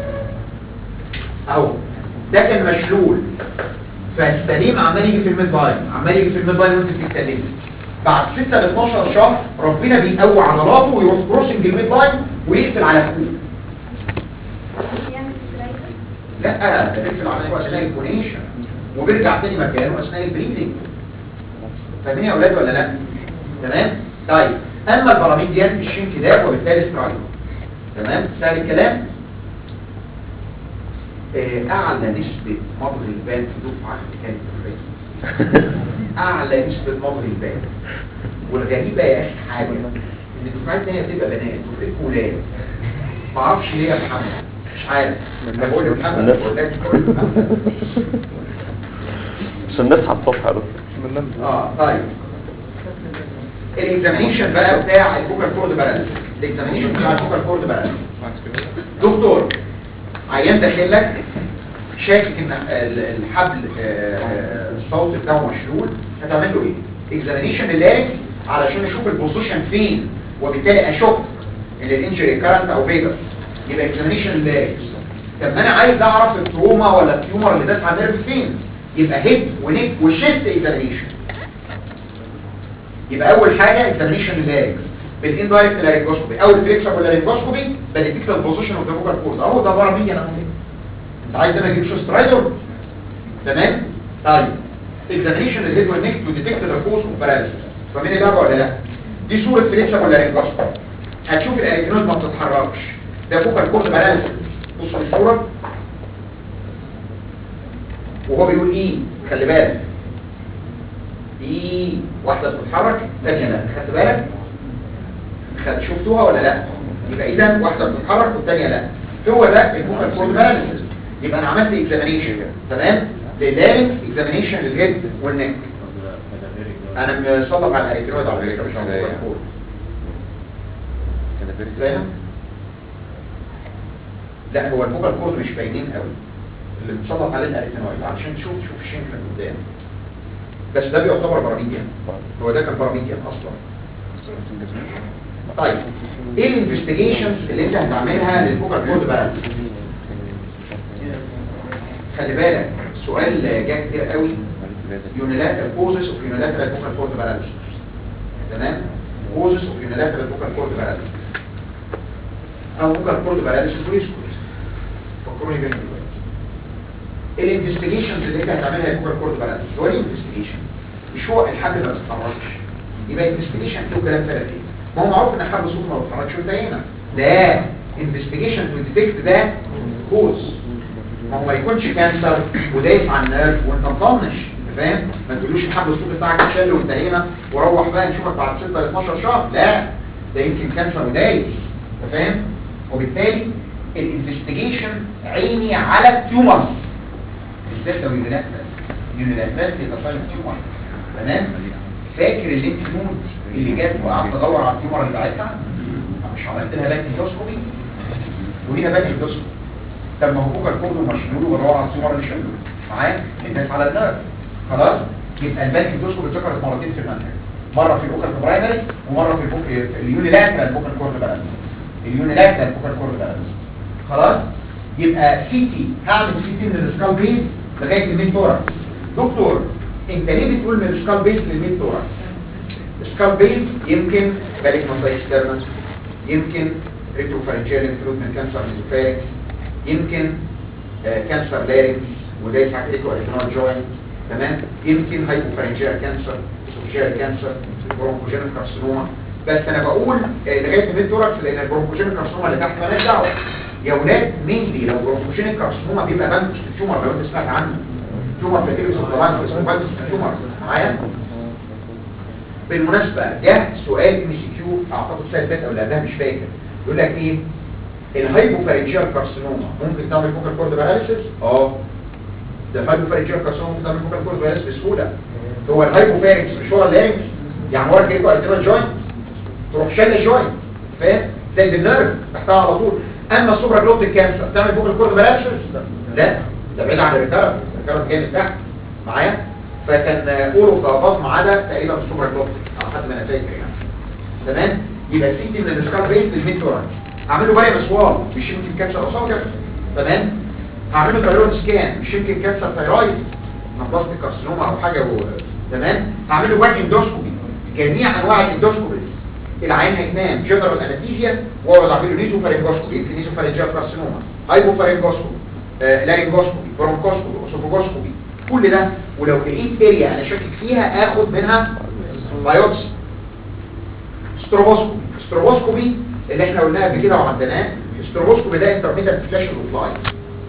Speaker 2: اهو ده كان مشلول فالسليم عمال يجي في الميد لاين عمال يجي في الميد لاين وانت بتتكلمي بعد 6 ل 12 شهر ربنا بيقوي عضلاته ويروح كروسنج الميد لاين ويقفل على كورد
Speaker 5: مش يعمل سترايكر
Speaker 2: لا ده بيقفل على اثناء الكونيشن وبيرجع تاني مكانه اثناء البريدنج فاهمين يا اولاد ولا لا تمام طيب اما البراميديان الشين كده وبالتالي سترايك تمام سهل الكلام آه، اعلى نسبة مضغ البال في دفعة كانت الرئيس اعلى نسبة مضغ البال والغريبة يا اخي حاجة ان الدفعات الثانية بتبقى بنات دفعتكم ولاد معرفش ليه يا محمد مش عارف انا بقول لمحمد
Speaker 1: الناس-
Speaker 2: بقول لك بقول لمحمد.
Speaker 1: عشان نصحى الصبح يا دكتور
Speaker 2: اه طيب الاكزامينيشن بقى بتاع الفوكال كورد بالانس الاكزامينيشن بتاع الفوكال كورد بالانس دكتور عيان داخل لك شاكك ان ال- الحبل آه، آه، الصوت بتاعه مشلول هتعمل له ايه اكزامينيشن اللارنكس علشان اشوف البوزيشن فين وبالتالي اشك ان الانجري كارنت او فيجاس يبقى اكزامينيشن اللارنكس طب ما انا عايز اعرف التروما ولا التيومر اللي داس على النيرف فين يبقى هيد ونيك وشيست اكزامينيشن يبقى اول حاجه اكزامينيشن اللارنكس بالاندايركت لارنجوسكوبي او الفليكسبل لارنجوسكوبي بديتكت البوزيشن اوف ذا فوكال كورد اهو ده بره مين انا اهو انت عايز ده ما يجيبش سترايدر تمام طيب اكزامينيشن الهيد والنيك تو ديتكت ذا كوز اوف باراليسيس فاهمين اللعبه ولا لا دي صوره فليكسبل لارنجوسكوبي هتشوف الاريتينوز ما بتتحركش ده فوكال كورد باراليسيس بصوا الصوره وهو بيقول ايه خلي بالك دي واحده بتتحرك ثانيه لا خدت بالك خد شفتوها ولا لا يبقى اذا واحده بتتحرك والثانيه لا هو ده الفوكال كورد باراليسيس يبقى انا عملت اكزامينيشن تمام للارنكس اكزامينيشن للهيد والنك انا مصلب على الاريترويد على فكره مش على الفوكال كورد فاهم لا هو الفوكال كورد مش باينين قوي اللي متصلب عليه الاريتينويد علشان تشوف تشوف الشين من قدام بس ده بيعتبر باراميديان هو ده كان باراميديان اصلا طيب ايه الانفستيجيشنز اللي انت هتعملها للفوكال كورد بالانس خلي بالك سؤال جه كتير قوي يونيلاترال كوزز اوف يونيلاترال فوكال كورد باراليسيس تمام كوزز اوف يونيلاترال فوكال كورد باراليسيس او فوكال كورد باراليسيس ويسكوت فكروني بيهم دلوقتي الانفستيجيشنز اللي انت هتعملها للفوكال كورد باراليسيس هو ايه انفستيجيشن مش هو الحل ما بيتحركش يبقى انفستيجيشن له كلام ثلاث ايه ما هو معروف ان حل صوت ما بيتحركش وانتهينا لا انفستيجيشن تو ديتكت ده كوز ما هو ما يكونش كانسر ودايس على النيرف وانت مطنش انت فاهم ما تقولوش الحبل الصوت بتاعك اتشال وانتهينا وروح بقى نشوفك بعد 6 ل 12 شهر لا ده يمكن كانسر ودايس انت فاهم وبالتالي الانفستيجيشن عيني على التيومرز بالذات لو يونيلاترال يونيلاترال يتصل تيومر تمام فاكر الليمف نود اللي جت وقعدت ادور على التيومر اللي بتاعتها مش عملت لها باك هيدروسكوبي وهنا باك هيدروسكوبي طب ما هو فوق الكود ومشلول وبدور على التيومر اللي شاله معايا الناس على النيرف خلاص يبقى الباك هيدروسكوبي اتذكرت مرتين في المنهج مره في الاوكال برايمري ومره في الفوق في اليونيلاترال فوكال كورد بالانس اليونيلاترال فوكال كورد بالانس خلاص يبقى سي تي هعمل سي تي من السكال بيز لغايه الميد توركس دكتور انت ليه بتقول من السكال بيز للميد توركس السكال بيز يمكن بالك مصايسترنس يمكن ريتروفارنجيال انفلود كانسر ميزوفارينكس يمكن آه كانسر لارينكس وده يساعد ايكو اريتنال جوينت تمام يمكن هايبوفارنجيال كانسر اسوفيجيال كانسر برونكوجينيك كارسينوما بس انا بقول آه لغايه الميد توركس لان البرونكوجينيك كارسينوما اللي تحت مالهاش دعوه يا ولاد مينلي لو برونكوجينيك كارسينوما بيبقى بانكوس تيومر لو انت سمعت عنه تيومر في الكبد الضبان اسمه بانكوس تيومر معايا بالمناسبة ده سؤال ام سي كيو اعتقد السنه اللي فاتت او اللي قبلها مش فاكر يقول لك ايه الهايبوفارنجيال كارسينوما ممكن تعمل فوكال كورد باراليسيس اه ده الهايبوفارنجيال كارسينوما ممكن تعمل فوكال كورد باراليسيس بسهوله هو الهايبوفارنجس مش ورا اللارنكس يعني ورا كده ارتيريال جوينت تروح شايل جوينت فاهم زي النيرف تحتها على طول اما السوبرا جلوتيك كانسر تعمل فوكال كورد باراليسيس لا ده بعيد عن الريكارد الريكارد جاي من تحت معايا فكان اول اوف ذا ما عدا تقريبا السوبر كلوب على حد ما انا فاكر يعني تمام يبقى السي تي من السكار بيز للميد تورنس هعمل له بايو اسوال مش يمكن كانسر اسوفجس تمام هعمل له ثايرويد سكان مش يمكن كانسر ثايرويد نبلاستيك كارسينوما او حاجه و... تمام هعمل له باك اندوسكوبي جميع انواع الاندوسكوبيز العين هينام جنرال انستيزيا واقعد اعمل له نيزو فارنجوسكوبي يمكن نيزو فارنجيال كارسينوما هايبو فارنجوسكوبي آه لارنجوسكوبي برونكوسكوبي اسوفوجوسكوبي كل ده ولو لقيت اريا انا شاكك فيها اخد منها بايوبسي ستروبوسكوبي ستروبوسكوبي اللي احنا قلناه قبل كده وعدناه الستروبوسكوبي ده انترميتنت فلاش اوف لايت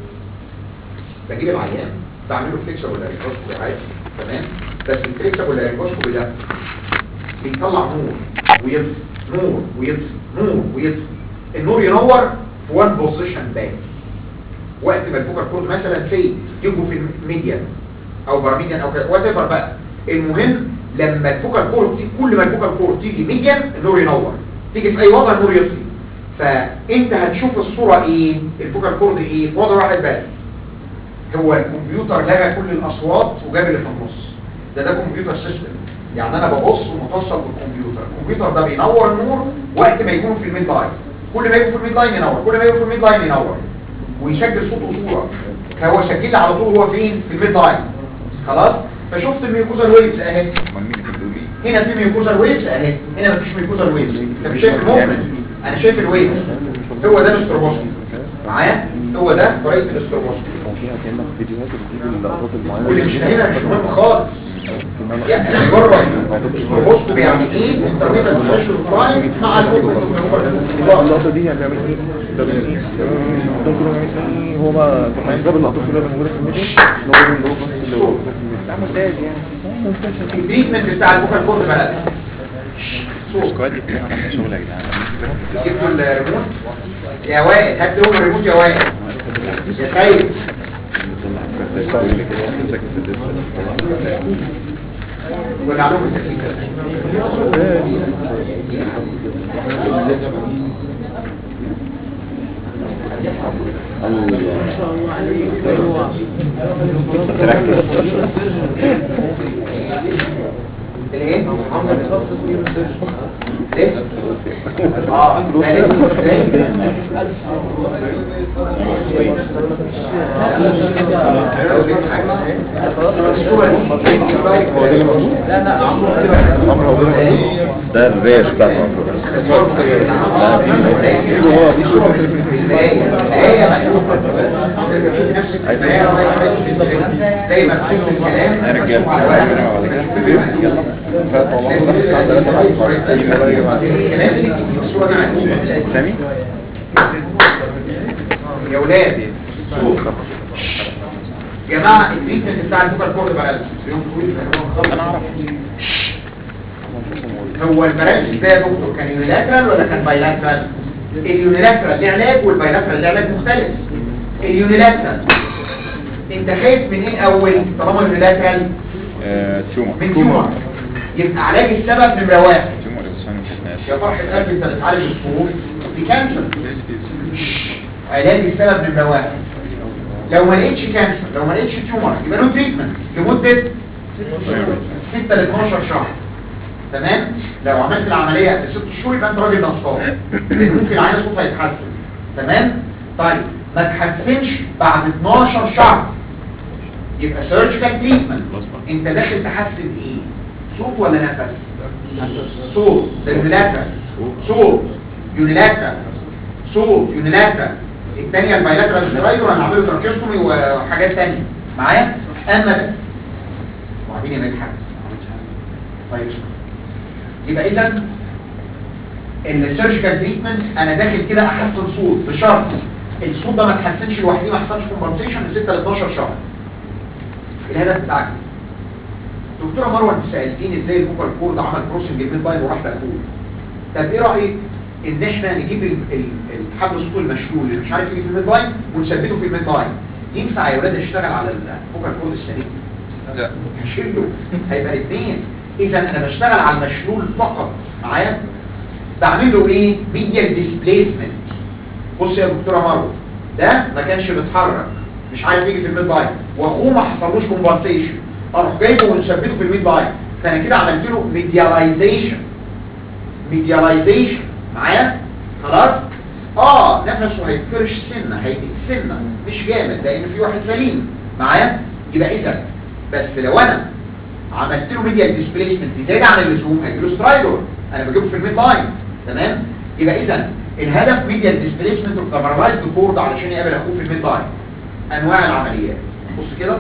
Speaker 2: بجيب العيان بعمل له فليكسبل لارنجوسكوبي عادي تمام بس الفليكسبل لارنجوسكوبي ده بيطلع نور ويطفي نور ويطفي نور ويطفي النور ينور في وان بوزيشن باك وقت ما الفوكال كورد مثلا سي يجوا في الميديان او براميديان او وات ايفر بقى المهم لما الفوكال كورد كل ما الفوكال كورد تيجي ميديان النور ينور تيجي في اي وضع النور يطفي فانت هتشوف الصوره ايه الفوكال كورد ايه في وضع واحد بس هو الكمبيوتر لغى كل الاصوات وجاب اللي في النص ده ده كمبيوتر سيستم يعني انا ببص ومتصل بالكمبيوتر الكمبيوتر ده بينور النور وقت ما يكون في الميد لاين كل ما يكون في الميد لاين ينور كل ما يكون في الميد لاين ينور ويسجل صوت وصوره فهو سجل لي على طول هو فين في الميد لاين خلاص فشفت الميوكوزال ويفز اهي هنا في ميوكوزال ويفز اهي هنا مفيش ميوكوزال ويفز انت مش شايف الموفمنت انا شايف الويفز هو ده الاستروبوسكوبي معايا هو ده طريقه الاستروبوسكوبي
Speaker 1: فيها كأنك فيديوهات بتجيب اللقطات المعينة
Speaker 2: واللي مش هنا مش مهم خالص يعني جرب الاستروبوسكوبي يعني ايه انترميتال فلاش فلاي مع
Speaker 1: اللقطة دي يعني بيعمل ايه؟ ده بيعمل ايه؟ ده كله بيعمل ايه؟ هو بقى كان جاب اللقطات كلها اللي موجودة في الميديا اللي هو اللي هو بس اللي هو في الميديا ده مونتاج يعني
Speaker 2: التريتمنت بتاع البوكال كورد بلد
Speaker 1: السكواد دي بتعمل احلى شغل يا جدعان
Speaker 2: جبتوا الريموت يا وائل هات لهم الريموت يا وائل يا سيد ولع لهم التكليف الايه؟ لسه اه ده لسه ازاي
Speaker 1: هو ده اللي موجود
Speaker 4: لا لا عمرو
Speaker 1: عمرو هو ده اللي موجود
Speaker 6: ده الريش بتاع المفروض
Speaker 1: هو دي صورة
Speaker 2: زي ما كتبت الكلام
Speaker 6: يا رجاله
Speaker 2: مكتوب على ورقة.
Speaker 6: بعد كده
Speaker 1: يلا فات والله ده الساعة 3 مين ولا يا جماعة
Speaker 2: الكلام اللي في الصورة ده عندي.
Speaker 6: سامي
Speaker 2: يا ولاد صوت يا جماعة التريتمنت بتاع الفوكال كورد باراليسيس يوم طويل
Speaker 6: انا اعرف
Speaker 2: هو الباراليسيس ده يا دكتور كان يونيلاترال ولا كان بايلاترال اليونيلاترال ليه علاج والبايلاترال ليه علاج مختلف اليونيلاترال انت خايف من ايه اول طالما يونيلاترال
Speaker 6: آه، تيومر
Speaker 2: من تيومر يبقى علاج السبب نمرة واحد
Speaker 6: تيومر اسفنج الناس
Speaker 2: يا فرح القلب انت بتعالج الصفور دي كانسر علاج السبب نمرة واحد لو ما لقيتش كانسر لو ما لقيتش تيومر يبقى له تريتمنت لمدة 6 ل 12 شهر تمام لو عملت العملية قبل 6 شهور يبقى انت راجل نصاب لان ممكن العين صوتها يتحسن تمام طيب ما تحسنش بعد 12 شهر يبقى سيرجيكال تريتمنت انت داخل تحسن ايه صوت ولا نفس صوت ده يونيلاترال صوت يونيلاترال صوت يونيلاترال الثانيه البايلاترال سترايدر انا عامله تراكيوستومي وحاجات ثانيه معايا اما ده وبعدين يا مدحت طيب يبقى اذا السيرجيكال تريتمنت انا داخل كده احسن صوت بشرط الصوت ده ما تحسنش لوحده ما حصلش كومبنسيشن من 6 ل 12 شهر الهدف بتاعك دكتوره مروه انت سالتيني ازاي الفوكال كورد عمل كروسنج الميد لاين وراح مقفول طب ايه رايك ان احنا نجيب ال- ال- الحبل الصوت المشلول اللي مش عارف يجي في الميد لاين ونثبته في الميد لاين ينفع يا ولاد اشتغل على الفوكال كورد السليم
Speaker 6: لا
Speaker 2: هشيله هيبقى الاثنين اذا انا بشتغل على المشلول فقط معايا بعمل له ايه ميديال ديسبليسمنت بص يا دكتوره مروه ده ما كانش بيتحرك مش عارف يجي في الميد لاين واخوه ما حصلوش كومبنسيشن اروح جايبه ومثبته في الميد لاين فانا كده عملت له ميديالايزيشن ميديالايزيشن معايا خلاص اه نفسه هيتفرش سنه هيديك سنه مش جامد لان في واحد سليم معايا يبقى اذا بس لو انا عملت له ميديال ديسبليسمنت زياده عن اللزوم هيجيله سترايدور انا بجيبه في الميد لاين تمام يبقى اذا الهدف ميديال ديسبليسمنت اوف كفرالايزد كورد علشان يقابل اخوه في الميد لاين انواع العمليات بص كده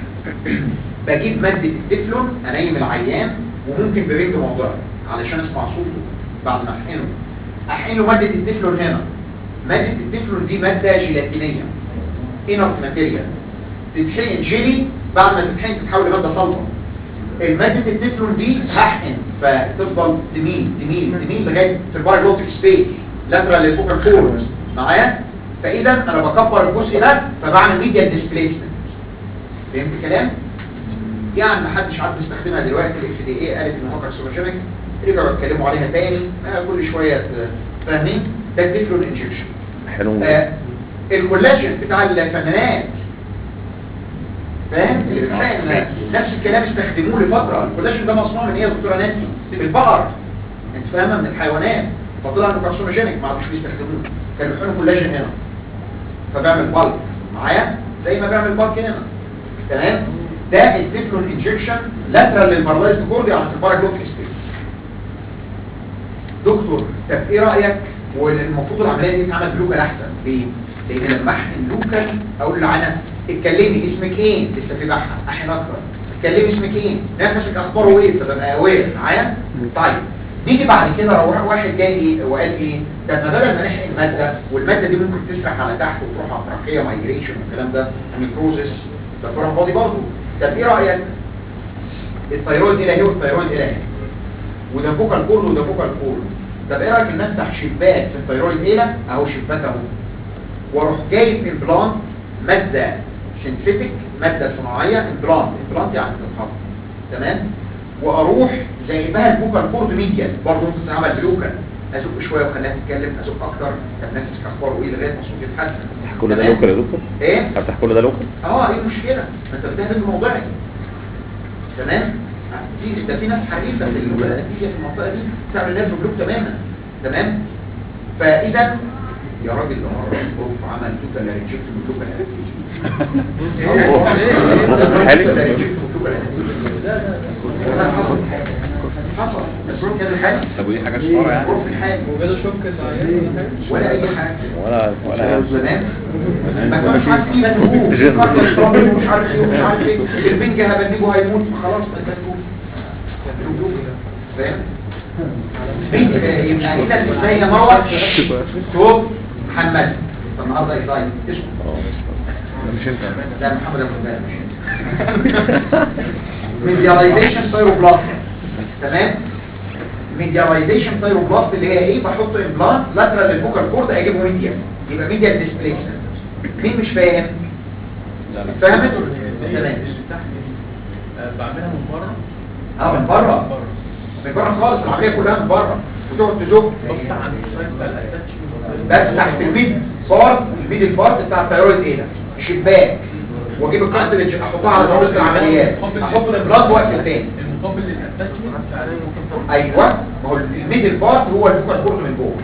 Speaker 2: بجيب مادة التفلون انيم العيان وممكن برنج موضعي علشان اسمع صوته بعد ما احقنه احقنه مادة التفلون هنا مادة التفلون دي مادة جيلاتينية انرت ماتيريال تتحقن جيلي بعد ما تتحقن تتحول لمادة صلبة المادة التفلون دي هحقن فتفضل تميل تميل تميل لغاية في البايلوتيك سبيس لاترال للفوكال كورد معايا فاذا انا بكبر الجزء ده فبعمل ميديال ديسبليسمنت فهمت الكلام يعني محدش عارف يستخدمها دلوقتي الاف دي اي قالت ان هو كارسينوجينيك رجعوا اتكلموا عليها تاني آه كل شويه ت- فاهمين ده التفلون انجكشن
Speaker 6: حلو
Speaker 2: آه الكولاجين بتاع الفنانات فاهم اللي بتحقن نفس الكلام استخدموه لفتره الكولاجين ده مصنوع من ايه يا دكتوره نانسي من البقر انت فاهمه من الحيوانات فطلع انه كارسينوجينيك ما عرفوش بيستخدموه كانوا بيحقنوا كولاجين هنا فبيعمل بالك معايا زي ما بيعمل بالك هنا تمام ده التفلون انجكشن لاترال للبارلايزد كوردي على الباراجلوتيك سبيس دكتور طب ايه رايك والمفروض العمليه دي تتعمل بلوكال احسن ليه لان لما احقن لوكال اقول للعنى اتكلمي اسمك ايه لسه في بحث احقن اكتر اتكلمي اسمك ايه نفسك اخباره ايه فببقى اوير معايا طيب نيجي بعد كده لو واحد جاي ايه وقال ايه طب ما بدل ما نحقن ماده والماده دي ممكن تسرح على تحت وتروح على الترقيه مايجريشن والكلام ده نيكروزس ده فرح فاضي برضه طب ايه رايك الثيرويد الى هنا والثيرويد الى هنا وده فوكال كورد وده فوكال كورد طب ايه رايك ان افتح شباك في الثيرويد هنا اهو شباك اهو واروح جايب امبلانت ماده سينثيتك ماده صناعيه امبلانت امبلانت يعني بتتحط تمام واروح زيبها الفوكال كورد ميديال برضه ممكن تتعمل بلوكال ازق شويه وخليها تتكلم ازق اكتر طب نفسك اخباره ايه لغايه ما صوتي يتحسن
Speaker 6: افتح كل ده
Speaker 2: تمام؟
Speaker 6: لوكال يا دكتور
Speaker 2: ايه
Speaker 6: افتح كل ده لوكال
Speaker 2: اه ايه المشكله ما انت بتهدم موضعي تمام في ده في ناس حريفه في الانستيزيا في المنطقه دي تعمل نيرف بلوك تماما تمام فاذا يا راجل ده مره الظروف عمل توتال ريجكت بلوك حصل حصل الظروف كان الحال
Speaker 6: طب ودي حاجة شطارة يعني
Speaker 2: ظروف الحال
Speaker 3: وجاله شوك العيان
Speaker 2: ولا اي حاجه
Speaker 6: ولا ولا
Speaker 2: تمام ما كانش عارف ايه مدهوش مش عارف ايه ومش عارف ايه البنج هبنجه هيموت خلاص ما تبنجوه فاهم بنج يبقى اذا ازاي يا مروه توب محمد فالنهارده ايزاي اسمه
Speaker 1: مش انت
Speaker 2: لا محمد ابو الباب مش انت ميدياليزيشن ثايروبلاست تمام ميدياليزيشن ثايروبلاست اللي هي ايه بحط امبلانت لاترال للفوكال كورد اجيبه ميديا يبقى ميديال ديسبليسمنت مين مش فاهم فهمت تمام
Speaker 3: بعملها من بره
Speaker 2: اه من بره من بره خالص العمليه كلها من بره وتقعد تزق
Speaker 3: بفتح عند السايت بتاع الاتاتشمنت
Speaker 2: بفتح في الميد بارت الميد البارت بتاع الثيرويد ايه ده شباك واجيب الكارتلج احطها على ترابيزه العمليات احط الامبلانت واقفل تاني
Speaker 3: المقابل للاتاتشمنت بتاع الفوكال
Speaker 2: ايوه ما هو الميدل بارت هو الفوكال كورد من جوه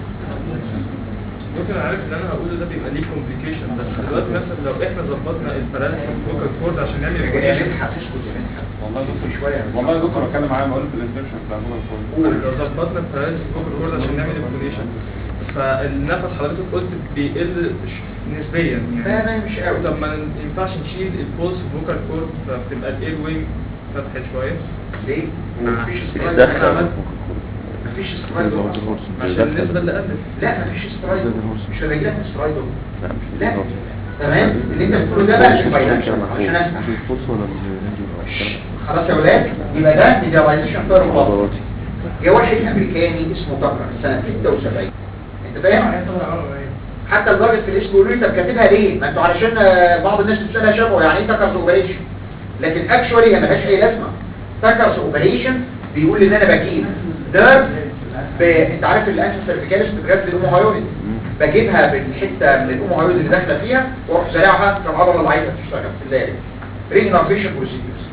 Speaker 3: ممكن عارف اللي انا هقوله ده بيبقى ليه كومبليكيشن بس دلوقتي مثلا لو احنا ظبطنا الباراليسيس فوكال كورد عشان نعمل
Speaker 2: يا
Speaker 3: ريجوليشن
Speaker 2: مدحت اسكت يا مدحت
Speaker 6: والله يا دكتور
Speaker 2: شويه
Speaker 6: والله يا دكتور اتكلم معايا ما قلت الانسبكشن بتاع الموبايل
Speaker 3: لو ظبطنا الباراليسيس فوكال كورد عشان نعمل ريجوليشن فالنفس حضرتك قلت بيقل ش- نسبيا
Speaker 2: لا
Speaker 3: يعني
Speaker 2: لا مش قوي
Speaker 3: طب ما ينفعش نشيل البولس فوكال كورد فبتبقى الاير وينج فتحت شويه
Speaker 2: ليه؟ مفيش سترايد
Speaker 6: دخل
Speaker 2: مفيش سترايد
Speaker 3: عشان النسبه اللي قلت
Speaker 2: لا مفيش سترايد مش هبقى لك سترايد
Speaker 1: لا
Speaker 2: لا تمام اللي انت بتقوله ده بقى مش بايلانشن عشان اسمع
Speaker 1: الفوس ولا الرينج
Speaker 2: خلاص يا ولاد يبقى ده ميدياليزيشن ثيرابي جه واحد امريكاني اسمه تاكر سنه 76 انت فاهم حتى لدرجه في الاسم بيقولوا لي طب كاتبها ليه ما انتوا علشان آه، بعض الناس بتسالها شافوا يعني ايه تاكرز اوبريشن لكن اكشولي هي ملهاش اي لازمه تاكرز اوبريشن بيقول ان انا بجيب نيرف ب... انت عارف الانسا سيرفيكاليس بتغذي الاوموهايويد بجيبها بالحته من الاوموهايويد اللي داخله فيها واروح زارعها في العضله اللي عايزه تشتغل في اللارج ريجنرفيشن بروسيدورز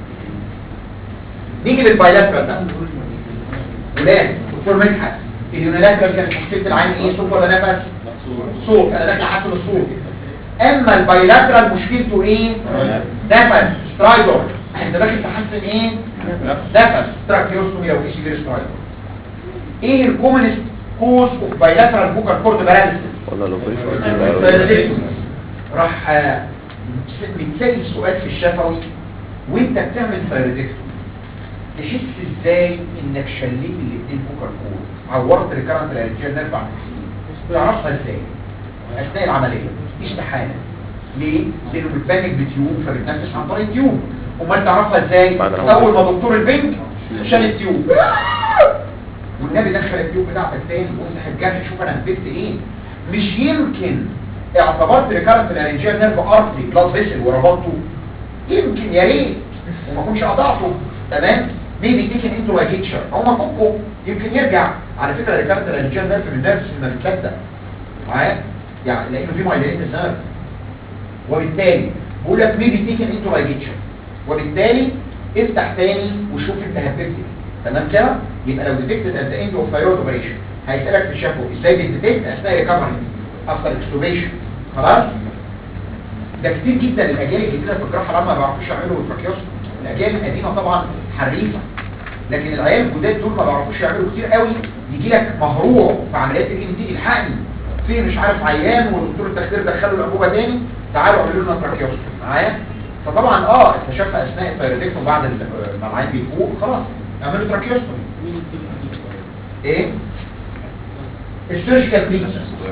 Speaker 2: نيجي للبايلاترال ده ولاد دكتور مدحت اليونيلاترال كانت مشكله العين ايه صوت ولا نفس صوت انا داخل احسن الصوت اما البايلاترال مشكلته ايه نفس سترايدر انت داخل تحسن ايه نفس تراكيوستومي لو ايش غير سترايدر ايه الكومنست كوز اوف بايلاترال فوكال كورد باراليسيس
Speaker 1: ولا لو
Speaker 2: راح آه، بتلاقي السؤال في الشفوي وانت بتعمل ثايرويدكتومي تحس ازاي انك شليت الاثنين فوكال كورد عورت ريكارنت الارجيال نيرف عن السين تعرفها ازاي اثناء العمليه استحاله ليه؟ لانه بتبنج بتيوب فبتنفس عن طريق تيوب امال تعرفها ازاي؟
Speaker 1: بعد العملية.
Speaker 2: اول ما دكتور البنج شال التيوب والنبي دخل التيوب بتاعتك تاني وامسح الجرح شوف انا هبت ايه مش يمكن اعتبرت ريكارنت الارنجيال نيرف ارتري بلاد فيسل وربطته يمكن يا ريت وما كنتش قطعته تمام ميبي تيكن انتو لايجيتشر او ما فكه يمكن يرجع على فكره ريكارنت الارنجيال نيرف من النيرفس لما بتلدى معايا يعني لانه في مايلين النيرف وبالتالي بقول لك ميبي تيكن انتو لايجيتشر وبالتالي افتح تاني وشوف انت هببت ايه تمام كده يبقى لو ديتكتد ات ذا اند اوف ثايرويد اوبريشن هيسالك في الشفو ازاي بتديتكت اثناء ريكفري افتر اكستوبيشن خلاص ده كتير جدا الاجيال الجديده في الجراحه العامه ما بيعرفوش يعملوا التراكيوستومي الاجيال القديمه طبعا حريفه لكن العيال الجداد دول ما بيعرفوش يعملوا كتير قوي يجي لك مهروع في عمليات الان دي الحقني في مش عارف عيان ودكتور التخدير دخله الانبوبه تاني تعالوا اعملوا لنا تراكيوستومي معايا فطبعا اه اكتشفنا اثناء الثايرويدكتوم بعد ال- ما العين بيفوق خلاص اعملوا تراكيوستومي ايه السيرجيكال بليتس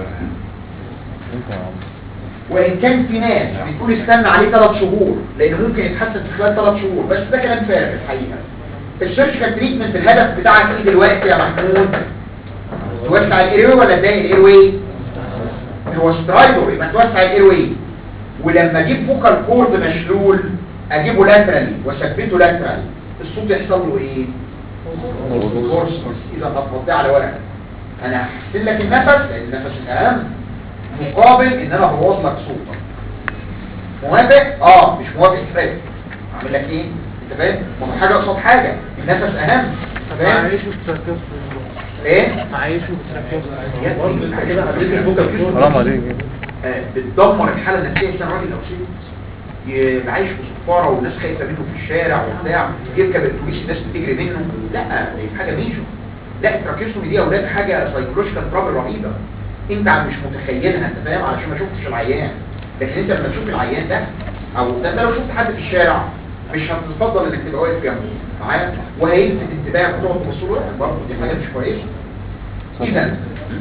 Speaker 2: وان كان في ناس بتقول استنى عليه ثلاث شهور لان ممكن يتحسن في خلال ثلاث شهور بس ده كلام فارغ الحقيقه السيرجيكال تريتمنت الهدف بتاعك ايه دلوقتي يا محمود توسع الايروي ولا تضايق الايروي هو سترايدر يبقى توسع الايروي ولما اجيب فوكال كورد مشلول اجيبه لاترالي واثبته لاترالي الصوت يحصل له ايه هورسنس اذا هتحطيه على ورقه انا هحسن لك النفس لان النفس الاهم مقابل ان انا بوظ لك صوتك موافق اه مش موافق افراد اعمل لك ايه انت فاهم ما هو حاجه قصاد حاجه النفس اهم فاهم
Speaker 1: معيشه بتركبه
Speaker 2: ايه
Speaker 1: معيشه بتركبه
Speaker 2: يا ابني انت كده هتدي الفوكال كيس
Speaker 1: حرام عليك
Speaker 2: آه، بتدمر الحاله النفسيه بتاع الراجل لو سيبه يبقى عايش في صفاره والناس خايفه منه في الشارع وبتاع يركب الاتوبيس الناس بتجري منه لا دي حاجه ميجو لا التراكيوستومي دي يا اولاد حاجه سايكولوجيكال ترابل رهيبه انت مش متخيلها انت فاهم علشان ما شفتش العيان لكن انت لما تشوف العيان ده او ده, ده لو شفت حد في الشارع مش هتفضل انك تبقى واقف جنبه معايا وهيلفت انتباهك وتقعد تبص له برضه دي حاجه مش كويسه اذا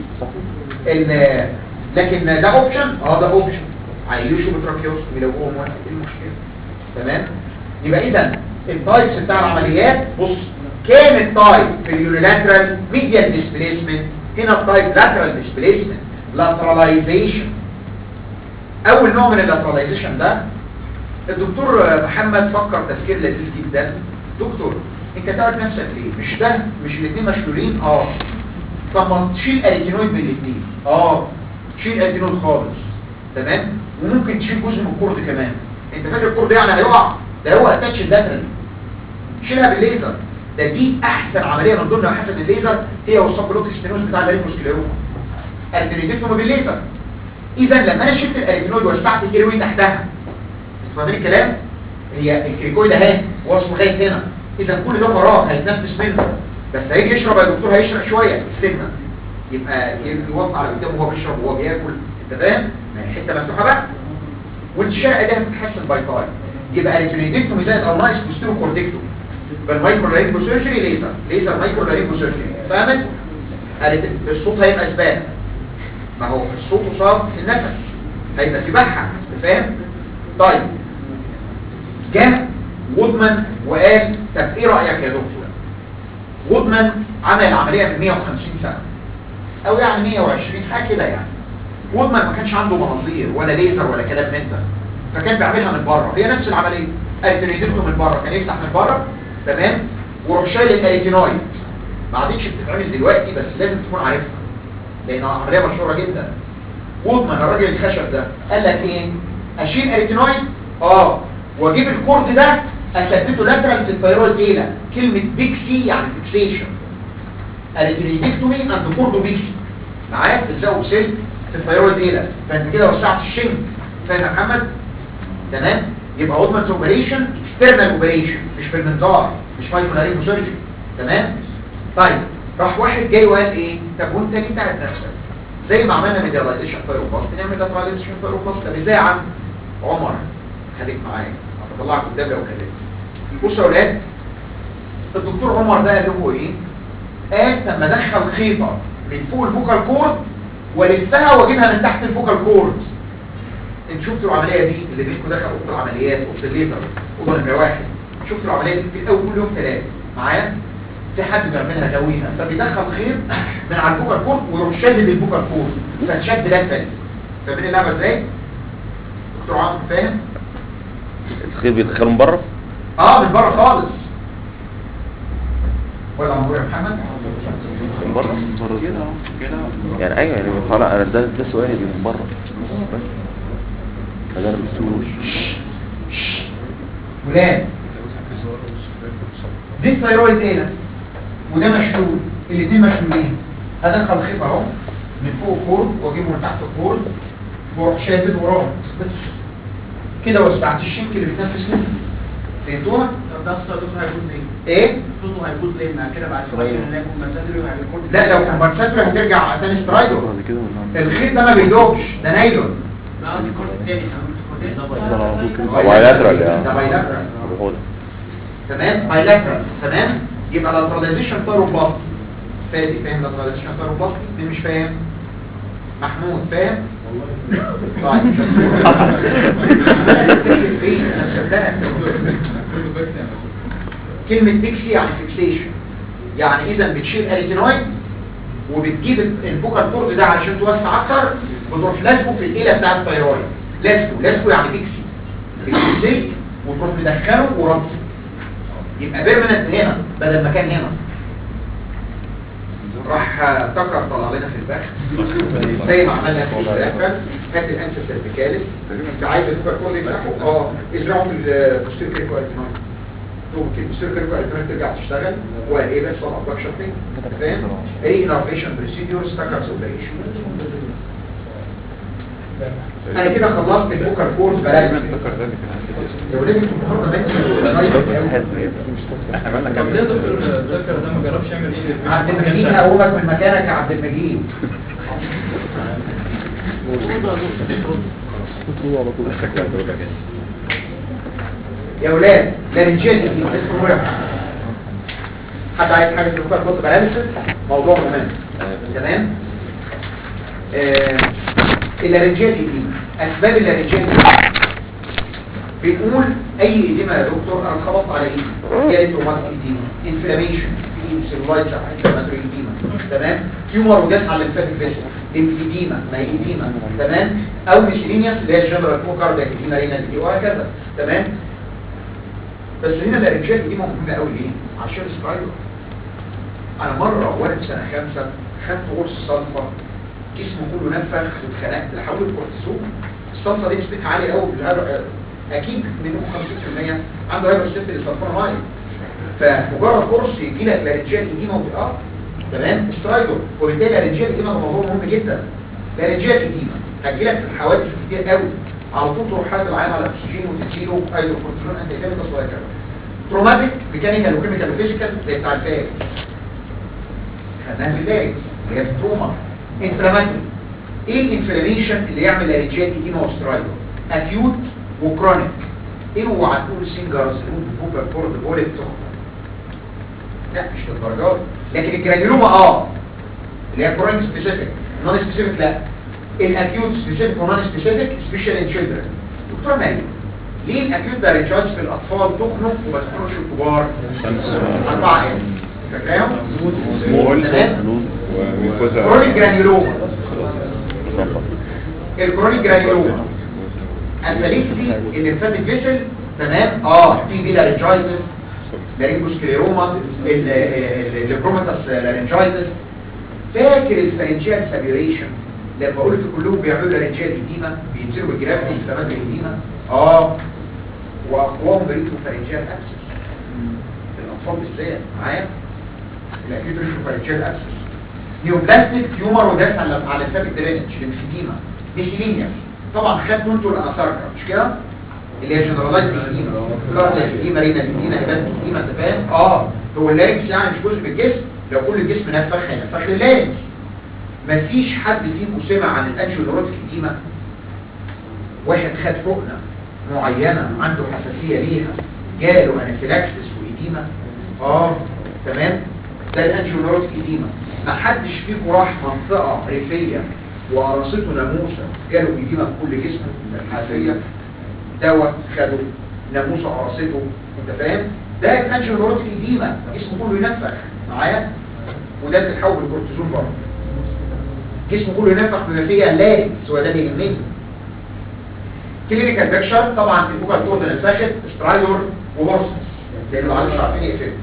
Speaker 2: ال- لكن ده اوبشن اه ده اوبشن عيشوا بتراكيوستومي لو هو موافق ايه المشكله تمام يبقى اذا التايبس بتاع العمليات بص كان التايب في اليونيلاترال ميديال ديسبيسمنت هنا التايب لاترال ديسبيسمنت لاتراليزيشن اول نوع من اللاتراليزيشن ده الدكتور محمد فكر تفكير لذيذ جدا دكتور انت تعرف نفسك ليه مش ده مش الاثنين مشلولين اه طب ما تشيل اريتينويد من الاثنين اه تشيل اريتينويد خالص تمام وممكن تشيل جزء من الكورد كمان انت فاكر الكورد يعني هيقع ده هو اتاتش اللاترال شيلها بالليزر ده دي احسن عمليه من ضمن محاسن الليزر هي والسبلوتيك ستينوز بتاع الاريتروسكليروما اريتينويدكتوم بالليزر اذا لما انا شلت الاريتينويد ووسعت الكيرويد تحتها انتوا فاهمين الكلام هي الكريكويد اهي واصل لغايه هنا اذا كل ده فراغ هيتنفس منه بس هيجي يشرب يا دكتور هيشرب شويه السنه يبقى يوقف على قدامه وهو بيشرب وهو بياكل انت فاهم ما هي حته مفتوحه بقى والشقه دي هتتحسن باي تايم يبقى اريتينويدكتوم زائد ارنايس بوستيرو كورتيكتوم بالمايكرو لارينجو سيرجري ليزر ليزر مايكرو لارينجو سيرجري فاهمت قالت الصوت هيبقى اسبان ما هو الصوت قصاد النفس هيبقى في بحة فاهم طيب جاء وودمان وقال طب ايه رأيك يا دكتور وودمان عمل العملية من 150 سنة او يعني 120 حاجة كده يعني وودمان ما كانش عنده مناظير ولا ليزر ولا كلام من ده فكان بيعملها من بره هي نفس العملية اريتينويدكتوم من بره كان يفتح من بره تمام ويروح شايل الاريتينويد ما عادتش بتتعمل دلوقتي بس لازم تكون عارفها لانها عمليه مشهوره جدا وودمان الراجل الخشب ده قال لك ايه اشيل اريتينويد اه واجيب الكورد ده اثبته لاترال في الثيرويد ايلا كلمه بيكسي يعني فيكسيشن اريتينويدكتومي اند كوردو بيكسي معايا بتلزقه بسلك في الثيرويد ايلا فانت كده وسعت الشنك فاهم يا محمد تمام يبقى اودمانز اوبريشن اكسترنال اوبريشن مش في المنظار مش مايكرو لارينجو سيرجري تمام طيب راح واحد جاي وقال ايه طب وانت ليه تعب نفسك زي ما عملنا ميدياليزيشن فايروباست نعمل لاتراليزيشن فايروباست طب ازاي يا عم عمر خليك معايا هطلعك قدام لو كلمت بصوا يا اولاد الدكتور عمر ده قال له ايه قال طب ما ادخل خيطه من فوق الفوكال كورد والفها واجيبها من تحت الفوكال كورد انت شفتوا العمليه دي اللي بينكم دخل اوضه العمليات اوضه الليزر اوضه نمره واحد شفتوا العمليه دي كتير قوي كل يوم ثلاثه معايا في حد بيعملها غاويها فبيدخل خيط من على الفوكال كورد ويروح شادد الفوكال كورد فتشد لاترال فاهمين اللعبه ازاي دكتور عاصم فاهم
Speaker 7: الخير بيدخله من بره
Speaker 2: اه من بره خالص ولا عمرو يا محمد
Speaker 7: من بره يعني ايوه يعني طالع انا ده ده سؤالي من بره بس انا ما لمستوش
Speaker 2: ولاد دي الثيرويد ايه وده مشلول الاثنين مشلولين هدخل خيط اهو من فوق الكورد واجيبه من تحت الكورد واروح شادد وراه بس كده وسعت الشنك اللي بيتنفس منه فهمتوها؟
Speaker 8: طب ده الصوت هيكون ليه؟
Speaker 2: ايه؟
Speaker 8: صوته هيكون ليه؟ ما كده بعد شويه هنلاقي كومبنساتوري وهيكون
Speaker 2: لا لو كومبنساتوري هترجع تاني سترايدر
Speaker 7: بعد كده ولا
Speaker 2: الخيط ده ما بيدوبش ده نايلون
Speaker 8: ما قصدي كورس تاني انا قلت كورس تاني
Speaker 7: بايلاترال
Speaker 2: ده
Speaker 7: يعني
Speaker 2: بايلاترال
Speaker 7: هو ده
Speaker 2: تمام بايلاترال تمام يبقى لاتراليزيشن ثيروبلاست فادي فاهم لاتراليزيشن ثيروبلاست مين مش فاهم محمود فاهم طيب فين انا مصدقك كلمة بيكسي يعني فيكسيشن يعني اذا بتشيل اريتينويد وبتجيب الفوكال كورد ده علشان توسع اكتر بتروح لازقه في الاله بتاع الثيرويد لازقه لازقه يعني بيكسي بيكسي وتروح مدخله وربطه يبقى بيرمننت هنا بدل ما كان هنا راح تكر طلع لنا في البخت زي ما عملنا في الاخر هات الانسا سيرفيكاليس انت عايز الفوكال كورد يفتحه اه ازرعه في البوستيريور كريكو اريتينويد ممكن السيركل الالكترونيك ترجع تشتغل وايه بس طبعا بكشر تاني فاهم ايه انوفيشن بريسيديور ستاكرز اوبريشن انا كده خلصت البوكر كورس بلاش
Speaker 6: افتكر ده اللي كان عندي
Speaker 2: يا ولاد انتوا النهارده
Speaker 6: احنا بقالنا
Speaker 3: طب
Speaker 6: كام
Speaker 3: ليه يا دكتور الذكر ده ما جربش يعمل ايه
Speaker 2: عبد المجيد هقومك من مكانك يا عبد المجيد يا ولاد لارنجيتي دي اسمه مرعب حد عايز حاجه في الكوكر كورس بلانسس موضوع مهم تمام آه اللارنجيتي دي اسباب اللارنجيتي بنقول اي اديمه يا دكتور انا اتخبطت على ايدي جالي تروماتيك اديمه انفلاميشن في سيلولايتس او انفلاماتوري اديمه تمام تيومر وداس على الليمفاتيك فيسل ليمفيديما ما هي اديمه تمام او ميسيلينيوس اللي هي الجنرال كوكاردياك اديمه رينال دي وهكذا تمام بس هنا الارنجات دي مهمه قوي ليه عشان سترايدر انا مره وانا في سنه خمسه خدت قرص صلفه جسمي كله نفخ واتخنقت لحول الكورتيزون الصلفه دي نسبتها عاليه قوي في الهر- اكيد منهم 50% عنده هايبر سيستم للصلفون هاي فمجرد قرص يجي لك لارنجيال ايديما وتقع تمام سترايدر وبالتالي لارنجيال ايديما ده موضوع مهم جدا لارنجيال ايديما هتجي لك في الحوادث كتير قوي على طول تروح حاسب العين على اكسجين وتديله هيدروكورتيزون انت ايديمتس وهكذا تروماتيك ميكانيكال وكيميكال وفيزيكال زي بتاع الفارس خدناها في الفارس اللي هي التروما انفلاماتوري ايه الانفلاميشن اللي يعمل لارنجيال ايديما وسترايدر اكيوت وكرونيك اوعى تقول سينجرز رود بوكا كورد بولت سخنه لا مش للدرجات لكن الجرانيولوما اه اللي هي كرونيك سبيسيفيك نون سبيسيفيك لا الاكيوت سبيسيفيك ونون سبيسيفيك سبيشال ان تشيلدرن دكتور مريم ليه الاكيوت دارنجايتس في الاطفال تخنق وما تخنقش الكبار اربعه يعني فاكراهم
Speaker 6: سمول
Speaker 2: تمام
Speaker 6: وميكوزا
Speaker 2: كرونيك جرانيولوما الكرونيك جرانيولوما الفاليكسي الليمفاتيك فيسل تمام اه تي بي لارنجايتس لارنجوسكليروما البروماتاس لارنجايتس فاكر الفرنجيال سابيوريشن لما قلت كلهم بيعملوا لارنجيال ايديما بينزلوا بالجراف الانفلاماتوري ايديما اه واقوام بريتو فرنجيال ابسس الاطفال بالذات معايا الاكيد ريتو فرنجيال ابسس نيوبلاستيك تيومر وداس على على الفابيك درينج ليمفيديما ميسيلينيوس طبعا خدتوا انتوا الاناساركا مش كده اللي هي جنرالايز ايديما كاردياك ايديما رينال ايديما هيباتيك ايديما انت فاهم اه هو اللارنكس يعني مش جزء من الجسم لو كل الجسم نفخ هينفخ اللارنكس مفيش حد فيكم سمع عن الانجيونوروتيك ايديما واحد خد حقنه معينه عنده حساسيه ليها جاله انافيلاكسس وايديما اه تمام ده الانجيونوروتيك ايديما ما حدش فيكم راح منطقه ريفيه وقرصته ناموسه جاله ايديما في كل جسمه من الحساسيه دواء خده ناموسه قرصته انت فاهم ده الانجيونوروتيك ايديما جسمه كله ينفخ معايا وده بتتحول بالكورتيزون برضه جسمه كله ينفخ بما فيه اللارنكس هو ده اللي يهمني كلينيكال بيكشر طبعا في البوكال كورد الفاخد سترايدور وهورسس لانه ما عادش عارفين يقفلوا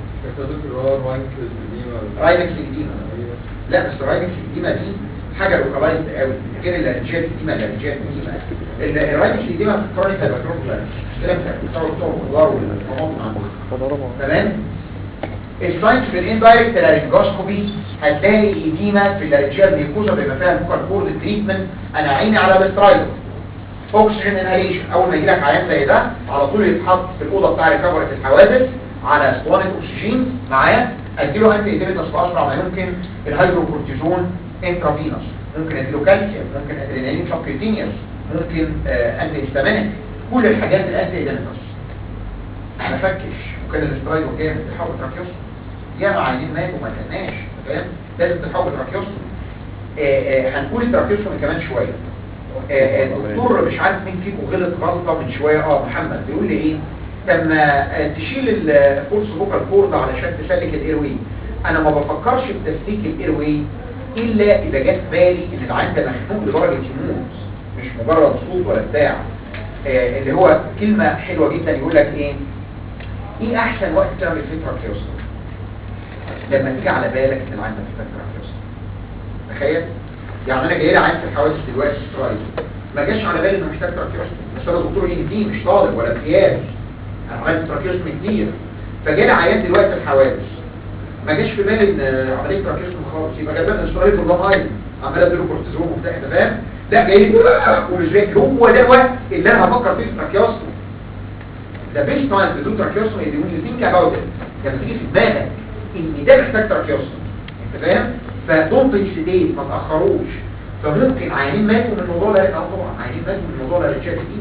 Speaker 2: راينكس ايديما لا بس راينكس ايديما دي حاجه لوكالايزد قوي غير اللارنجيال ايديما اللارنجيال ايديما الراينكس ايديما في الكرونيكال بروبلم الكلام ده بتاع بتوع الخضار والطماطم تمام الساينس في الاندايركت لارنجوسكوبي هتلاقي ايديما في اللارنجيال ميكوزا بما فيها البوكال كورد تريتمنت انا عيني على الاسترايدر اوكسجين انهاليشن اول ما يجي لك عيان زي ده على طول يتحط في الاوضه بتاع ريكفري في الحوادث على اسطوانه اكسجين معايا اديله انتي ايديميتاس في اسرع ما يمكن الهيدروكورتيزون انترافينوس ممكن اديله كالسيوم ممكن ادرينالين سبكيوتينيوس ممكن آه انتي هيستامينيك كل الحاجات الانتي ايديميتاس ما فكش وكان الاسترايدو جامد تحول تراكيوس ياما عيانين ماتوا ما لقيناش فاهم لازم تحول تراكيوس هنقول التراكيوسومي كمان شويه آه، آه، الدكتور مش عارف مين فيكم غلط غلطه من شويه اه محمد بيقول لي ايه لما آه، تشيل الفورس فوكال كورد علشان تسلك الايروي انا ما بفكرش في تسليك الايروي الا اذا جت بالي ان العين ده مخنوق لدرجه يموت مش مجرد صوت ولا بتاع آه، اللي هو كلمه حلوه جدا يقول لك ايه ايه احسن وقت تعمل فيه تراكيوستومي لما تيجي على بالك ان العين ده محتاج تراكيوستومي تخيل يعني انا جاي لي عين في الحوادث دلوقتي سترايد ما جاش على بالي انه محتاج تراكيوستومي بس انا دكتور ان دي مش طالب ولا امتياز انا عملت تراكيوستومي كتير فجالي عيان دلوقتي الحوادث ما جاش في بالي ان عمليه تراكيزم خالص يبقى غالبا السؤال بروجرام هاي عمال اديله كورتيزون وبتاع انت فاهم لا جاي لي ومش فاكر هو ده الوقت اللي انا هفكر فيه في تراكيوستومي the best time to do tracheostomy is when you think about it لما تيجي في دماغك ان ده محتاج tracheostomy انت فاهم فدونت اكسيديت ما تاخروش فممكن عيانين ماتوا من الموضوع ده اه طبعا عيانين ماتوا من الموضوع ده ريتشارد دي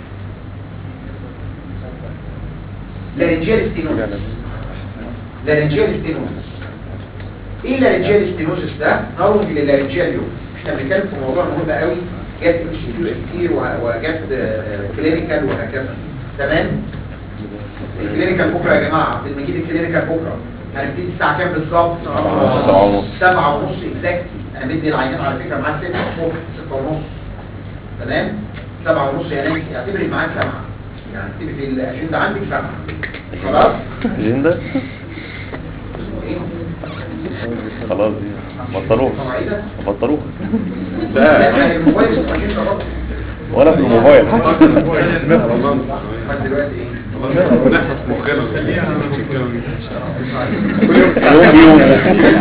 Speaker 2: لارنجيال ستينوزس لارنجيال ستينوزس ايه لارنجيال ستينوزس ده نرمز للارنجيال اليوم احنا بنتكلم في موضوع مهم قوي جت انستيتيوت كتير و- وجت كلينيكال وهكذا تمام الكلينيكال بكره يا جماعه لما نجيب الكلينيكال بكره هنبتدي الساعه كام بالظبط
Speaker 7: سبعة ونص.
Speaker 2: سبعة ونص اكزاكتلي انا مدي العينات على فكره معاك 6 الصبح 6 ونص تمام سبعة ونص يا نانسي اعتبري معاك سبعة يعني اكتبي في الاجنده عندك سبعة خلاص
Speaker 7: اجنده
Speaker 2: ايه
Speaker 7: خلاص دي بطلوها
Speaker 2: مواعيدك
Speaker 7: بطلوها
Speaker 2: لا الموبايل في الاجنده برضه
Speaker 7: ولا في الموبايل
Speaker 2: لحد دلوقتي ايه
Speaker 6: نحفظ مخنا
Speaker 7: يوم يوم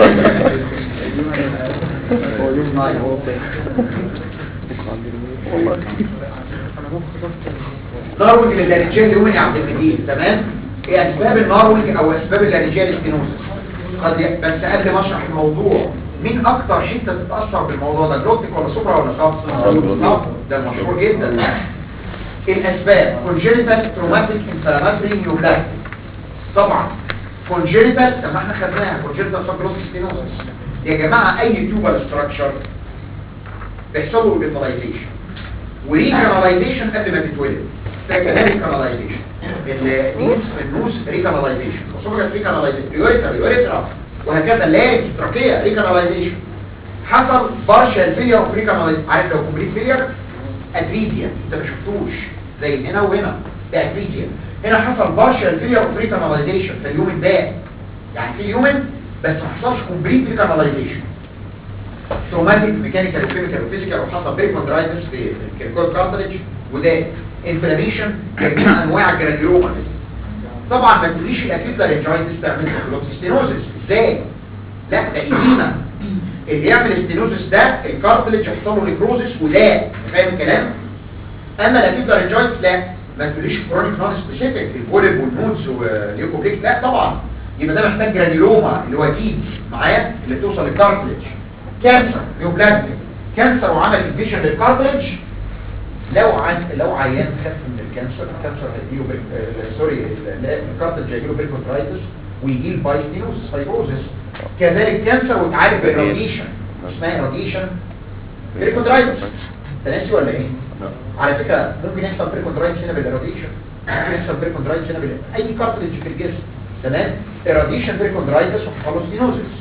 Speaker 2: ناروينج للارنجيال اليومني عبد المجيد تمام ايه اسباب الناروينج او اسباب الارنجيال ستينوزس قد ي- بس قبل ما اشرح الموضوع مين اكتر حته تتاثر بالموضوع ده جلوتيك ولا سوبرا ولا سب سب ده مشهور جدا الاسباب كونجينيتال تروماتيك انفلاماتوري نيوبلاستيك طبعا كونجينيتال طب ما احنا خدناها كونجينيتال سبجلوتيك ستينوزس يا جماعه اي تيوبال ستراكشر بيحصل له ريفيتاليزيشن وريكاناليزيشن قبل ما تتولد فاكر ريكاناليزيشن النيس النوس ريكاناليزيشن وصبغت ريكاناليزيشن يوريثرا يوريثرا وهكذا لارنج تراكيه ريكاناليزيشن حصل بارشال فيلير اوف ريكاناليزيشن عارف لو كومبليت فيلير اتريديا انت ما شفتوش زي هنا وهنا ده اتريديا هنا حصل بارشال فيلير اوف ريكاناليزيشن في اليوم ده يعني في اليومن بس ما حصلش كومبليت ريكاناليزيشن تروماتيك ميكانيكال وكيميكال وفيزيكال وحصل بيركوندرايتس في الكيركول كارتريج وده انفلاميشن جميع انواع الجرانيولوما طبعا ما تقوليش الاكيوت لارنجايتس تعمل ستينوزس ازاي لا ده ايديما اللي يعمل ستينوزس ده الكارتليج يحصل له نيكروزس وده فاهم الكلام اما الاكيوت لارنجايتس لا ما تقوليش كرونيك نون سبيسيفيك البوليب والنودز والليوكوبليك لا طبعا يبقى ده محتاج جرانيولوما اللي هو تيدز معايا اللي بتوصل للكارتليج كانسر نيوبلاستيك كانسر وعمل انفيشن للكارتليج لو عن لو عيان خف من الكانسر الكانسر هيجيله بيك... آه، سوري ال- ال- الكارتليج هيجيله بيركوترايتس ويجي له بايستينوس فايبروزس كذلك كانسر وتعالج بالراديشن اسمها راديشن بيركوترايتس ده ناسي ولا ايه؟ على فكره ممكن يحصل بيركوترايتس هنا بالراديشن ممكن يحصل بيركوترايتس هنا بال اي كارتليج في الجسم تمام الراديشن بيركوترايتس وحصل ستينوزس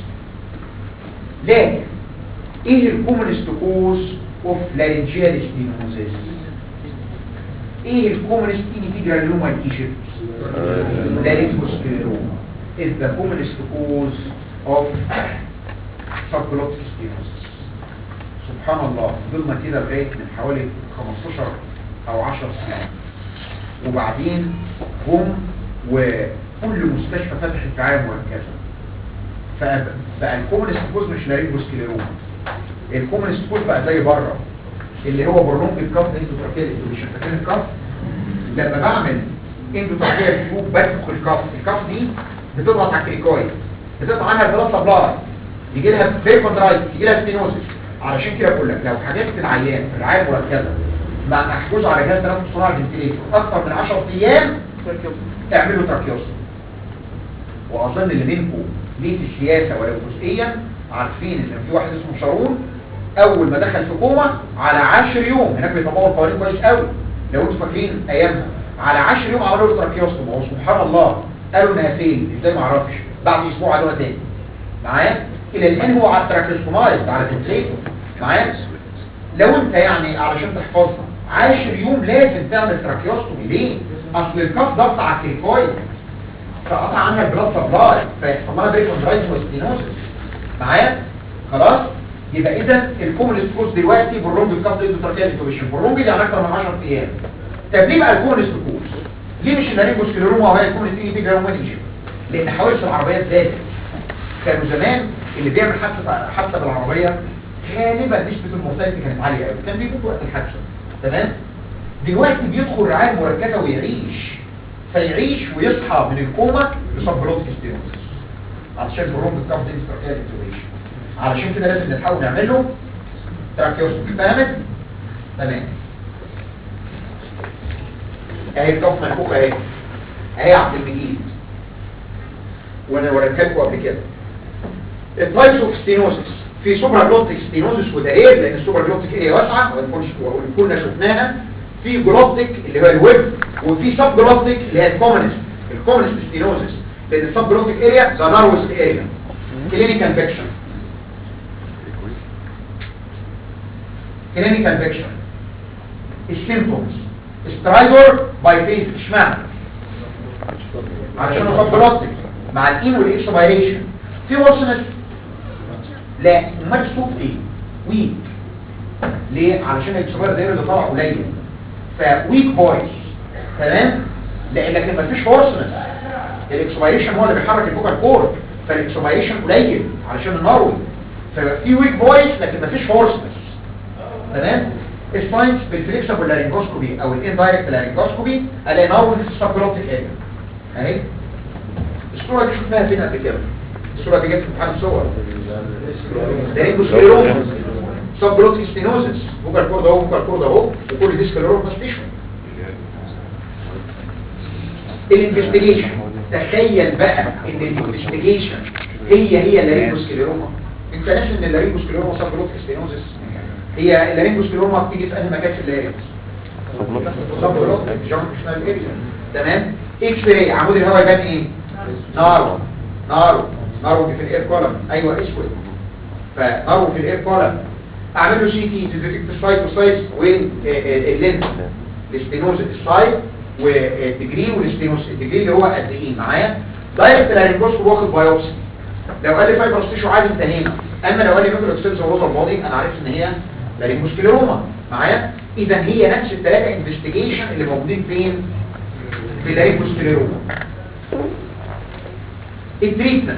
Speaker 2: لكن ايه الكومنست كوز اوف لارنجيال ستينوزس ايه الكومنست انتجرالوما ايجيبت لارنجوسكليروما is the commonest cause of subglottic stenosis سبحان الله فضلنا كده لغايه من حوالي 15 او 10 سنين وبعدين هم وكل مستشفى فتحت في عام وهكذا فبقى الكومنست كوز مش لارنجوسكليروما الكومنست كوز بقى زي بره اللي هو برونج الكف اندوتراكيال انتوا مش فاكرين الكف لما بعمل اندوتراكيال تيوب بدخل الكف الكف دي بتضغط على الكريكويد بتقطع عنها البلاد سبلاي يجي لها بيركوندرايتس يجي لها ستينوزس علشان كده بقول لك لو حجزت العيان في الرعايه المركزه مع محجوز على جهاز تنفس صناعي فنتليتور اكثر من 10 ايام اعملوا تراكيوستومي واظن اللي منكم ليه في السياسه ولو جزئيا عارفين ان في واحد اسمه شارون اول ما دخل في كوما على 10 يوم هناك بيطبقوا القوانين كويس قوي لو انتوا فاكرين ايامها على 10 يوم عملوا له تراكيوستوم وهو سبحان الله قالوا انها فين ازاي ما اعرفش بعد اسبوع عملوها تاني معايا الى الان هو على التراكيوستومايز على فنتليتور معايا لو انت يعني علشان تحفظها 10 يوم لازم تعمل تراكيوستومي ليه اصل الكف ضغط على الكريكويد فقطع عنها البلاد سبلاي فيحصل لها بريكوندرايتس وستينوزس معايا خلاص يبقى اذا الكومنست كوز دلوقتي برونج الكف اندوتراكيال انتوبيشن برونج يعني اكتر من 10 ايام طب ليه بقى الكومنست كوز ليه مش اللارينجوسكليروما وهي الكومنست انتجرالوما دي لان حوادث العربيات زادت كانوا زمان اللي بيعمل حادثه حادثه بالعربيه غالبا نسبه المورتاليتي كانت عاليه قوي كان بيموت وقت الحادثه تمام دلوقتي بيدخل رعايه مركزه ويعيش فيعيش ويصحى من الكوما بسبلوتيك ستيروزس علشان البروم بتاخد انستراكيال انتوبيشن علشان كده لازم نحاول نعمل له تراكيوستومي فاهمت تمام اهي الكف منفوخ اهي اهي يا عبد المجيد وانا وريتها لكم قبل كده التايبس اوف ستينوزس في سوبرا جلوتيك ستينوزس وده ايه لان السوبرا جلوتيك اريا واسعه وإن كنا شفناها في جلوتيك اللي هو الويب وفي سب جلوتيك اللي هي الكومنست الكومنست ستينوزس لان السب جلوتيك اريا ذا ناروست اريا كلينيكال فيكشن كلينيكال فيكشن السيمبتومز سترايدور باي فيز اشمعنى علشان السب جلوتيك مع الاين والاكسبيريشن في وصلت لا امال الصوت ايه ويك ليه علشان الاكسبير ده اللي طالع قليل فويك فويس تمام لان لكن مفيش هورسنس الاكسبيريشن هو اللي بيحرك الفوكال كورد فالاكسبيريشن قليل علشان النروي ففي ويك فويس لكن مفيش هورسنس تمام الساينس بالفليكسبل لارينجوسكوبي او الاندايركت لارينجوسكوبي الاقي نروي في السبجلوتيك اريا اهي الصوره دي شفناها فين قبل كده الصوره دي جت في امتحان الصور لارينجوسكليروما سبجلوتيك ستينوزس فوكال كورد اهو فوكال كورد اهو وكل دي سكليروما تيشو الانفستيجيشن تخيل بقى ان الانفستيجيشن هي هي اللارينجوسكليروما انت ناسي ان اللارينجوسكليروما سبجلوتيك ستينوزس هي اللارينجوسكليروما بتيجي في انهي مكان في اللارينج سبجلوتيك جانكشنال اريا تمام اكس راي عمود الهواء يبان ايه نار نار نار في الاير كولم ايوه اسود فنار في الاير كولم اعمل له سي تي تديتكت السايتوسايتس واللينس الاستينوز السايت والديجري والاستينوز الديجري اللي هو قد ايه معايا دايركت لارينجوسكوب واخد بايوبسي لو قال لي فايبر ستيشو عادي انتهينا اما لو قال لي ميكرو اكستنسور ووتر بودي انا عرفت ان هي لارينجوسكليروما معايا اذا هي نفس الثلاثه انفستيجيشن اللي موجودين فين في اللارينجوسكليروما التريتمنت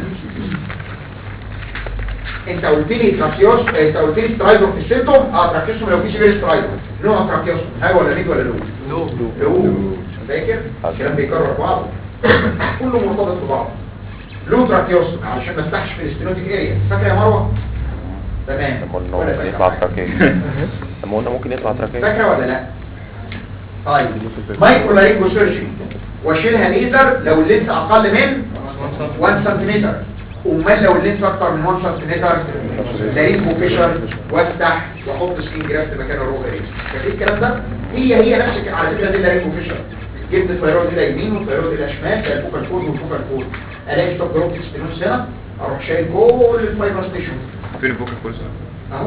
Speaker 2: انت قلت لي تراكيوس انت قلت لي سترايدر في السيمتوم اه تراكيوسوم لو في سيفير سترايدر نوع تراكيوسوم هاي ولا ميد ولا لو لو لو فاكر الكلام بيكرر بعضه كله مرتبط ببعض لو تراكيوسوم علشان ما افتحش في الاستينوتيك اريا فاكر يا مروه تمام
Speaker 7: لما قلنا
Speaker 2: ولا
Speaker 7: ممكن
Speaker 2: فاكرة
Speaker 7: يطلع
Speaker 2: حاجة؟
Speaker 7: تراكية لما قلنا ممكن يطلع تراكية
Speaker 2: فاكره ولا لا طيب مايكرو لارينجو سيرجري واشيلها ليزر لو اللينس اقل من 1 سنتيمتر امال لو اللينس اكتر من 1 سنتيمتر لارينجو فيشر وافتح واحط سكين جرافت مكان الروبري فاكر الكلام ده هي هي نفس الك- على فكره دي لارينجو فيشر جبت الثيرويد الى يمين والثيرويد الى شمال ده الفوكال كود والفوكال كود الاقي ستوب جروب ستينوس هنا اروح شايل كل الفايبر ستيشن
Speaker 6: فين الفوكال كويس
Speaker 2: اهو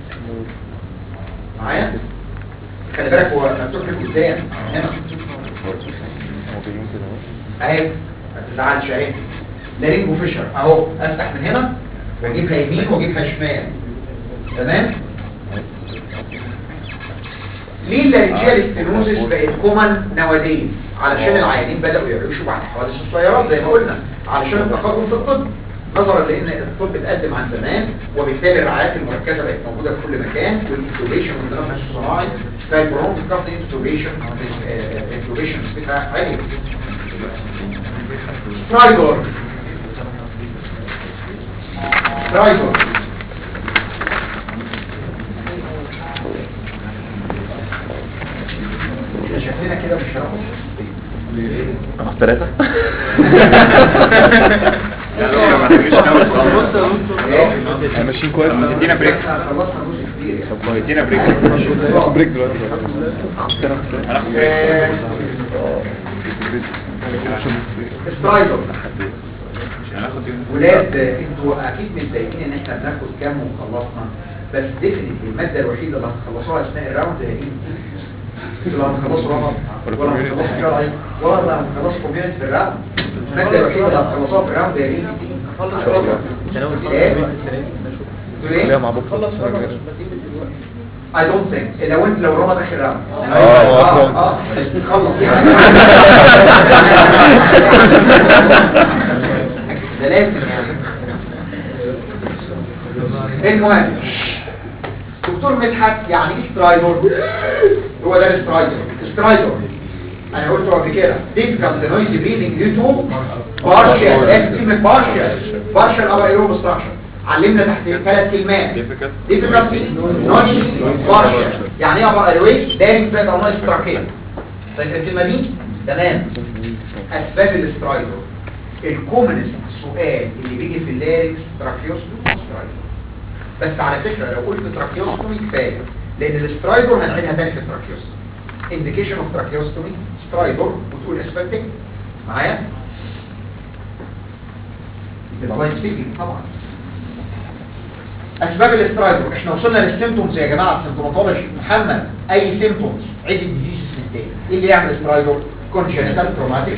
Speaker 2: معايا خلي بالك هو مكتوب لك قدام هنا
Speaker 7: موجودين كده اهو.
Speaker 2: اهي ما تزعلش اهي لارينجو فيشر اهو افتح من هنا واجيبها يمين واجيبها شمال تمام ليه اللارنجيال ستينوزس بقت كومن نواديز علشان العيانين بدأوا يعيشوا بعد حوادث السيارات زي ما قلنا علشان التقدم في الطب نظرا لان الطب اتقدم عن زمان وبالتالي الرعايات المركزه بقت موجوده في كل مكان والانتوبيشن والتنفس الصناعي فالبرون بتاخد انتوبيشن انتوبيشن بتاعها عالي سترايدور سترايدور إحنا شكلنا كده مش هناخد
Speaker 7: اخد ثلاثة
Speaker 6: لا لا ما تجيش ناوي
Speaker 3: بص يا دكتور
Speaker 1: ماشيين كويس
Speaker 6: ادينا بريك
Speaker 2: خلصنا جزء كبير يعني.
Speaker 6: ادينا بريك
Speaker 1: ناخد بريك دلوقتي
Speaker 6: هناخد بريك
Speaker 2: آه، سترايدور
Speaker 6: هناخد يوم
Speaker 2: ولاد انتوا اكيد متضايقين ان احنا بناخد كام وخلصنا بس ديفنتلي الماده الوحيده اللي هتخلصوها اثناء الراوند هي دي انتوا اللي هتخلصوا رمض ولا هتخلصوا شرعي ولا هتخلصوا كوميونتي في الراوند الماده الوحيده اللي هتخلصوها في الراوند هي دي ان شاء الله ايه تقول ايه
Speaker 1: مع بكره
Speaker 2: I don't think لو انت لو رمض اخر راوند
Speaker 1: اه،
Speaker 2: اه
Speaker 1: اه.
Speaker 2: اه خلص يعني ده لازم يعني المهم دكتور مدحت يعني ايه سترايدور هو ده السترايدور سترايدور انا قلته قبل كده difficult noisy breathing due to partial لازم كلمة partial partial upper aerobic obstruction علمنا تحت ثلاث كلمات
Speaker 6: Difficult.
Speaker 2: difficulty noisy partial يعني ايه upper airway داري فات او noise trachea فاكر الكلمة دي تمام اسباب الاسترايدور الكومنست سؤال اللي بيجي في اللاريكس تراكيوستومي سترايدور بس على فكرة لو قلت تراكيوستومي كفاية لان الاسترايدور هنعيدها تاني في التراكيوستومي indication of tracheostomy سترايدور وتقول اسباب تكتب معايا يبقى لاين سبيكينج طبعا اسباب الاسترايدور احنا وصلنا للسيمتومز يا جماعه السيمتوماتولوجي محمد اي سيمتومز عد الديزيز من التاني ايه اللي يعمل استرايدور كونجنتال تروماتيك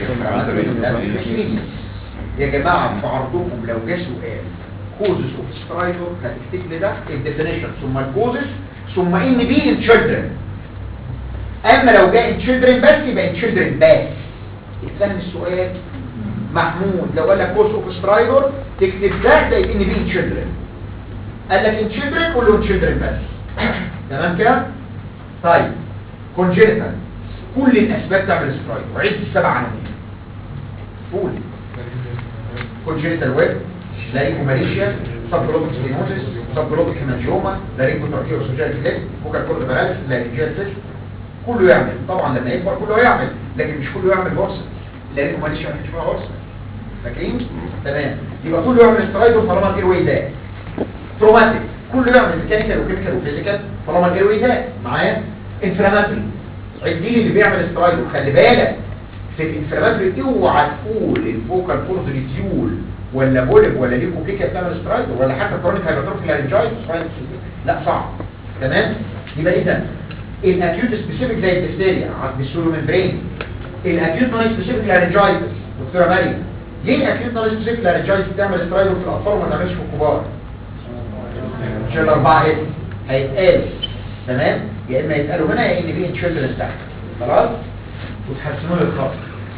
Speaker 2: يا جماعه في عرضكم لو جه سؤال كوزز اوف سترايدور هتكتب لي ده الديفينيشن ثم الكوزز ثم ان بي ان تشيلدرن اما لو جاء ان تشيلدرن بس يبقى ان تشيلدرن بس اتفهم السؤال محمود لو قال لك كوز اوف سترايدور تكتب ده زي ان بي ان تشيلدرن قال لك ان تشيلدرن قول له ان تشيلدرن بس تمام كده طيب كونجنتال كل الاسباب تعمل سترايدور عد السبع عناوين قول كونجنتال ويب لارينجوماليشيا سبجلوبيك ستينوزيس سبجلوبيك هيمانجيوما لارينجوتراكيو سوجيال كليب فوكال كورد باراليس لارينجيال سيست كله يعمل طبعا لما يكبر كله يعمل لكن مش كله يعمل هورسن لارينجوماليشيا ما فيش فيها هورسن فاكرين تمام يبقى كله يعمل سترايدور طالما الايروي ده تروماتيك كله يعمل ميكانيكال وكيميكال وفيزيكال طالما الايروي ده معايا انفلاماتوري عدي لي اللي بيعمل سترايدور خلي بالك في الانفلاماتوري اوعى تقول الفوكال كورد ريتيول ولا بولب ولا ليكوبليكيا بتعمل سترايدر ولا حتى كرونيك هايبرتروفي لارنجايتس لا صعب تمام يبقى اذا الاكيوت سبيسيفيك زي الدفتيريا عند السولو ممبرين الاكيوت نون سبيسيفيك لارنجايتس دكتوره مريم ليه الاكيوت نون سبيسيفيك لارنجايتس بتعمل سترايدر في الاطفال وما تعملش في الكبار عشان الاربعه اس هيتقال تمام يا اما يتقالوا هنا يا ان بي ان تشيلدرن تحت خلاص وتحسنوا لي الخط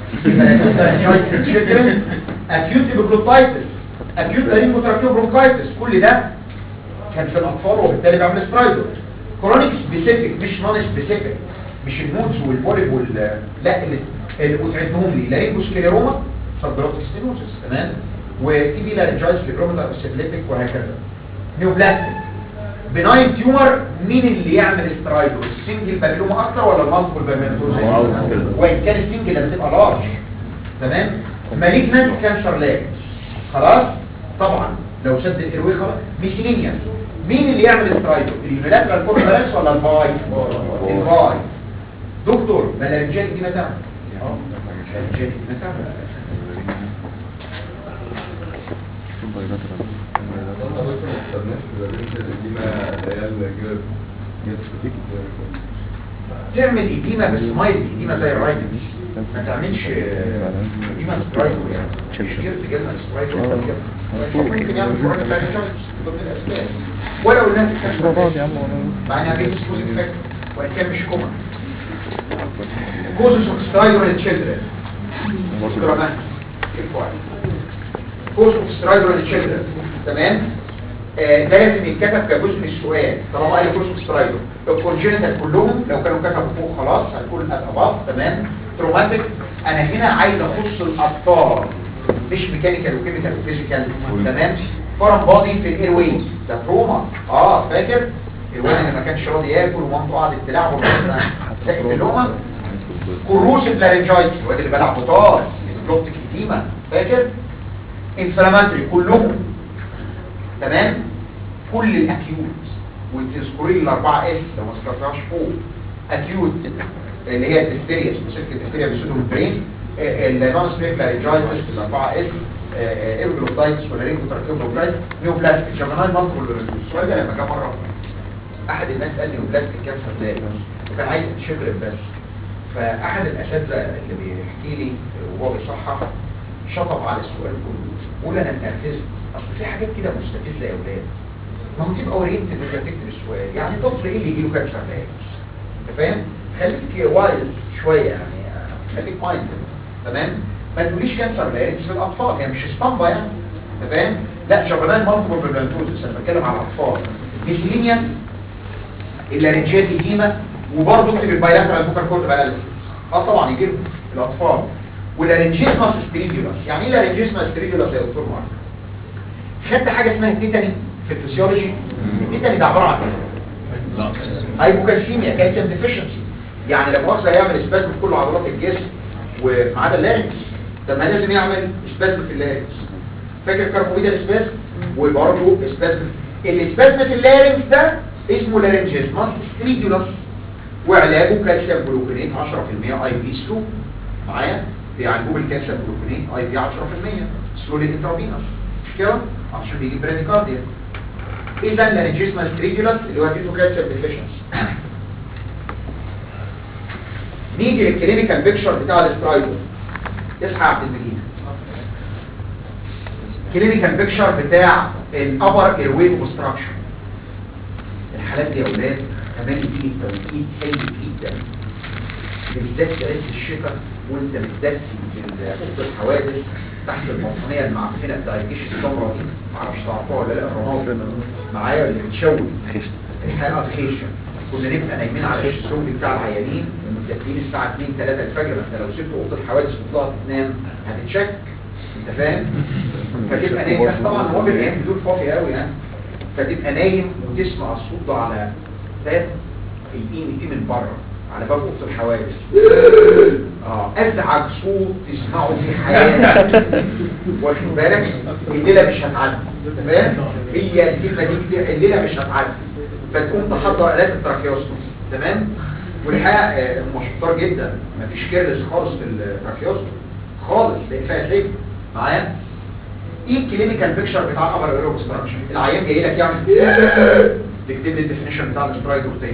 Speaker 2: اكيوت بروكوتايتس اكيوت لارينجوتراكيو برونكايتس كل ده كان في الاطفال وبالتالي بيعمل سترايدر كرونيك سبيسيفيك مش نون سبيسيفيك مش المودز والبوليب وال لا اللي اللي وتعدهم لي لارينجوسكليروما سبجلوتيك ستينوزس تمام وتي بي لارنجايتس ليبروميتا سيبليتيك وهكذا نيوبلاستيك بناين تيومر مين اللي يعمل سترايدر السنجل بابيلوما اكتر ولا المالتيبل بابيلوما وان كان السنجل لما تبقى لارج تمام مالجنانت كانسر لاج خلاص طبعا لو سد الايروي خلاص ميسيلينيا مين اللي يعمل سترايدر اليونيلاترال كورنالس ولا الفاي الفاي دكتور مالارنجيت دي متى اه مالارنجيت دي متى تعمل ايديما بسمايل ايديما زي الرايتس ما تعملش ايديما سترايدر يعني مش كتير تجيلنا سترايدر ولا كده ممكن يعمل كورونا لارنجايتس ضمن الاسباب ولو الناس كانت مع انها بيت سكوز افكت وان كان مش كومن كوزس اوف سترايدر تشيلدرن كوز اوف سترايدر تشيلدرن تمام آه، ده لازم يتكتب كجزء من السؤال طالما قال كوز اوف سترايدر الكونجنتال كلهم لو كانوا كتبوا فوق خلاص هنقول الاباف تمام تروماتيك انا هنا عايز اخص الاطفال مش ميكانيكال وكيميكال وفيزيكال تمام فورم بادي في الاير واي ده تروما اه فاكر الولد اللي ما كانش راضي ياكل ومامته قعدت تلعبه سقف اللقمه كروسيف لارنجايتس الواد اللي بلع بطار بلوبتك ايديما فاكر انفلاماتري كلهم تمام كل الاكيوت وتذكري لي الاربعه اس لو ما ذكرتهاش فوق اكيوت اللي هي الدفتيريا سبيسيفيك الدفتيريا بالسودوم برين النون سبيك لارنجايتس الاربعه اس ايرجلوتايتس ولا رينجوتراكيوبروبلايت نيوبلاستيك جماناي مالتيبل السؤال ده لما جه مره احد الناس قال نيوبلاستيك كانسر لاج وكان عايز شجر بس فاحد الاساتذه اللي بيحكي لي وهو بيصحح شطب على السؤال كله بيقول انا اتنرفزت اصل في حاجات كده مستفزه يا اولاد ما هو تبقى اورينت ان انت تكتب السؤال يعني طفل ايه اللي يجي له كانسر لاج انت فاهم خليك وايلد شويه يعني خليك مايند تمام ما تقوليش كانسر لاج في الاطفال هي مش اسطمبه يعني انت فاهم لا جبران مالتيبل فيبريلاتوزس انا بتكلم على الاطفال ميسيلينياس اللارنجيات ايديما وبرضه اكتب البايلاترال بوكر كورد بقى اه طبعا يجيب الاطفال واللارنجيزماس ستريديولاس يعني ايه لارنجيزماس ستريديولاس يا دكتور مارك خدت حاجه اسمها التيتاني في الفسيولوجي التيتاني ده عباره عن ايه هايبوكالسيميا كالسيوم ديفيشنسي يعني لما مؤاخذه هيعمل اسبازم في كل عضلات الجسم وما عدا اللارنكس طب ما لازم يعمل اسبازم في اللارنكس فاكر الكاربوميدا الاسبازم وبرضه اسبازم الاسبازم في اللارنكس ده اسمه لارنجيزماس ستريديولاس وعلاجه كالسيوم جلوكونيت 10% اي في سلو معايا بيعالجوه بالكالسيوم جلوكونيت اي في 10% سلولي انترافينوس مش كده عشان بيجيب براديكارديا اذا لارنجيزماس ستريديولاس اللي هو اديته كالسيوم ديفيشنسي نيجي للكلينيكال بيكشر بتاع الاسترايدو اصحى يا عبد المجيد كلينيكال بيكشر بتاع الابر ايروي اوبستراكشن الحالات دي يا اولاد كمان بتيجي التوقيت سيء جدا بالذات في عز الشتاء وانت بتدسي في اوضه الحوادث تحت البطانيه المعفنه بتاع الجيش السمراء دي معرفش تعرفوها ولا لا الرماد معايا اللي بتشوي
Speaker 7: خشت
Speaker 2: الحلقه خيشه كنا نبقى نايمين على الشيزونج بتاع العيانين ومتدفين الساعه 2 3 الفجر ما انت لو سبت اوضه الحوادث وطلعت تنام هتتشك انت فاهم فتبقى نايم بس طبعا هو بالايام بدون فاضي قوي يعني فتبقى نايم وتسمع الصوت ده على باب البي تي من بره على باب اوضه الحوادث اه ازعج صوت تسمعه في حياتك واخد بالك الليله مش هتعدي انت فاهم هي الكلمه دي كتير الليله مش هتعدي فتقوم تحضر الات التراكيوستومي تمام والحقيقه آه، هم شطار جدا مفيش كيرلس خالص في التراكيوستومي خالص لان فيها حكمه معايا ايه الكلينيكال بيكشر بتاع الابر ايرو اوبستراكشن العيان جاي لك يعمل تكتب لي الديفينيشن بتاع الاسترايدور تاني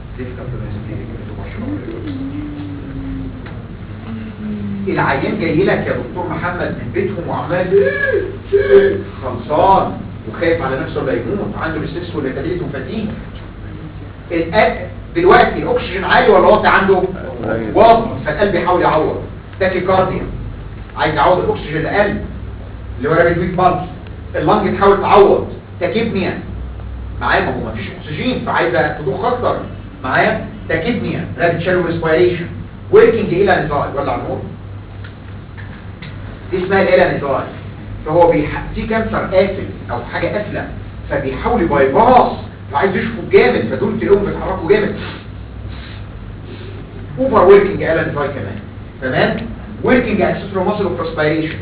Speaker 2: العيان جاي لك يا دكتور محمد من بيتهم وعمال خلصان وخايف على نفسه لا يموت عنده الاسترس والليتابيليتي وفتيج الأ- دلوقتي الاكسجين عالي ولا واطي عنده واطي فالقلب يحاول يعوض تاكي كارديا عايز يعوض الاكسجين القلب اللي هو رابيد ويك بالز اللنج تحاول تعوض تاكيبنيا معايا ما هو مفيش اكسجين فعايزه تضخ اكتر معايا تاكيبنيا رابيد شالو ريسبيريشن وركينج الى نزاي ولا النور دي اسمها الالى نزاي فهو بيح... في كانسر قافل او حاجه قافله فبيحاول باي باس فعايز يشفط جامد فدول تلاقيهم بيتحركوا جامد اوفر وركينج الى نزاي كمان تمام وركينج اكسسوري ماسل اوف ريسبيريشن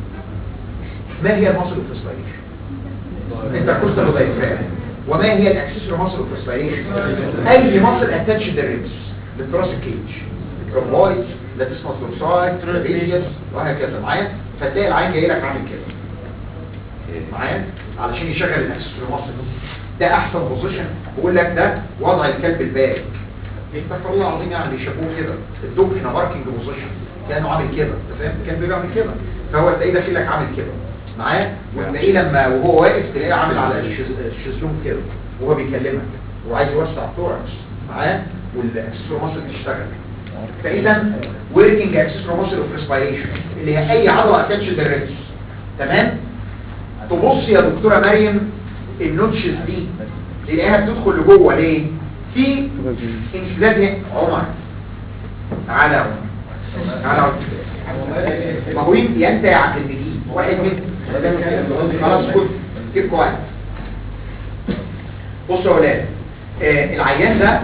Speaker 2: ما هي الماسل اوف ريسبيريشن انتركوستال ودايفرام وما هي الاكسسوري ماسل اوف ريسبيريشن اي ماسل اتاتش للريبس للثراسيك كيج الرومبويد لاتسموس دورساي ترابيزيوس وهكذا معايا فتلاقي العين جاي لك عامل كده معايا علشان يشغل الاكسسوري ماسل ده احسن بوزيشن بقول لك ده وضع الكلب البارد استغفر الله العظيم يعني بيشبهوه كده الدوج هنا ماركينج بوزيشن كانه عامل كده انت فاهم الكلب بيعمل كده فهو تلاقيه داخل لك عامل كده معايا وتلاقيه لما وهو واقف تلاقيه عامل على الشيز- الشيزلون كده وهو بيكلمك وعايز يوسع الثوركس معايا والاكسسوري ماسل تشتغل فاذا وركينج اكسسوري ماسل اوف ريسبيريشن اللي هي اي عضله اتاتش للريبس تمام تبص يا دكتوره مريم النوتشز دي تلاقيها بتدخل لجوه ليه في انسداد هنا عمر تعالى يا عمر تعالى يا عمر ما هو يا انت يا عبد المجيد واحد من خلاص كنت كيف كويس بصوا يا ولاد آه العيان ده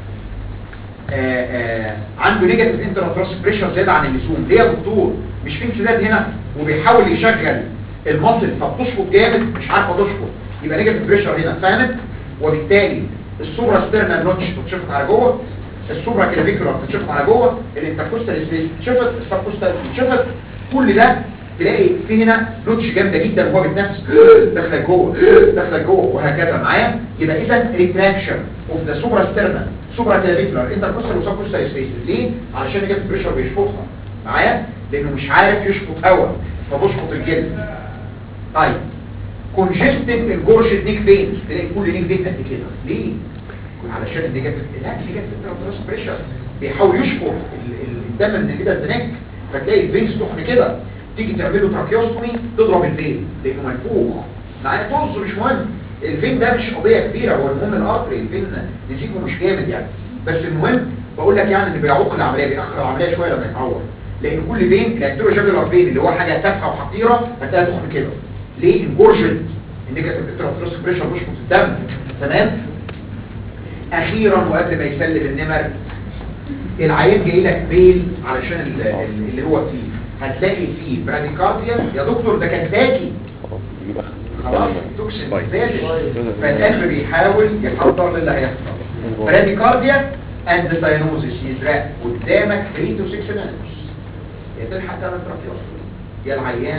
Speaker 2: آه آه عنده نيجاتيف انتراتراس بريشر زياده عن اللزوم ليه يا دكتور مش في انسداد هنا وبيحاول يشغل المصل فبتشفط جامد مش عارفه تشفط يبقى نيجاتيف بريشر هنا فاهمت وبالتالي السوبرا ستيرنال نوتش بتشفط على جوه السوبرا كلافيكولار بتشفط على جوه الانتركوستال سبيس بتشفط السبكوستال بتشفط كل ده تلاقي في هنا نوتش جامده جدا وهو بيتنفس داخله جوه داخله جوه وهكذا معايا يبقى اذا ريتراكشن اوف ذا سوبرا ستيرنال سوبرا كلافيكولار انتركوستال وسبكوستال سبيس ليه علشان نيجاتيف بريشر بيشفطها معايا لانه مش عارف يشفط هواء فبيشفط الجلد طيب كونجستد الجورج نيك فينز تلاقي كل نيك فين قد كده ليه علشان النيجاتيف لا النيجاتيف انتراتراس بريشر بيحاول يشفط ال- ال- الدم من كده النك فتلاقي الفينز تخن كده تيجي تعمل له تراكيوستومي تضرب الفين لانه منفوخ معايا طز مش مهم الفين ده مش قضيه كبيره هو المهم الارتري الفين نسيبه مش جامد يعني بس المهم بقول لك يعني ان بيعوق العمليه بيأخر العمليه شويه لما يتعور لان كل فين الانتيرو جابيولار فين اللي هو حاجه تافهه وحقيره هتلاقيها تخن كده ليه انجورجد النيجاتيف انترافيروس بريشر بيشفط الدم تمام اخيرا وقبل ما يسلم النمر العيان جاي لك بيل علشان ال- ال- اللي هو فيه هتلاقي فيه براديكارديا يا دكتور ده كان باكي
Speaker 7: خلاص يجيب اخر
Speaker 2: خلاص توكسين زادت فالقلب بيحاول يحضر للي هيحصل براديكارديا اند ساينوزيس يزرق قدامك 3 to 6 minutes يا تلحق تعمل تراكيوستومي يا العيان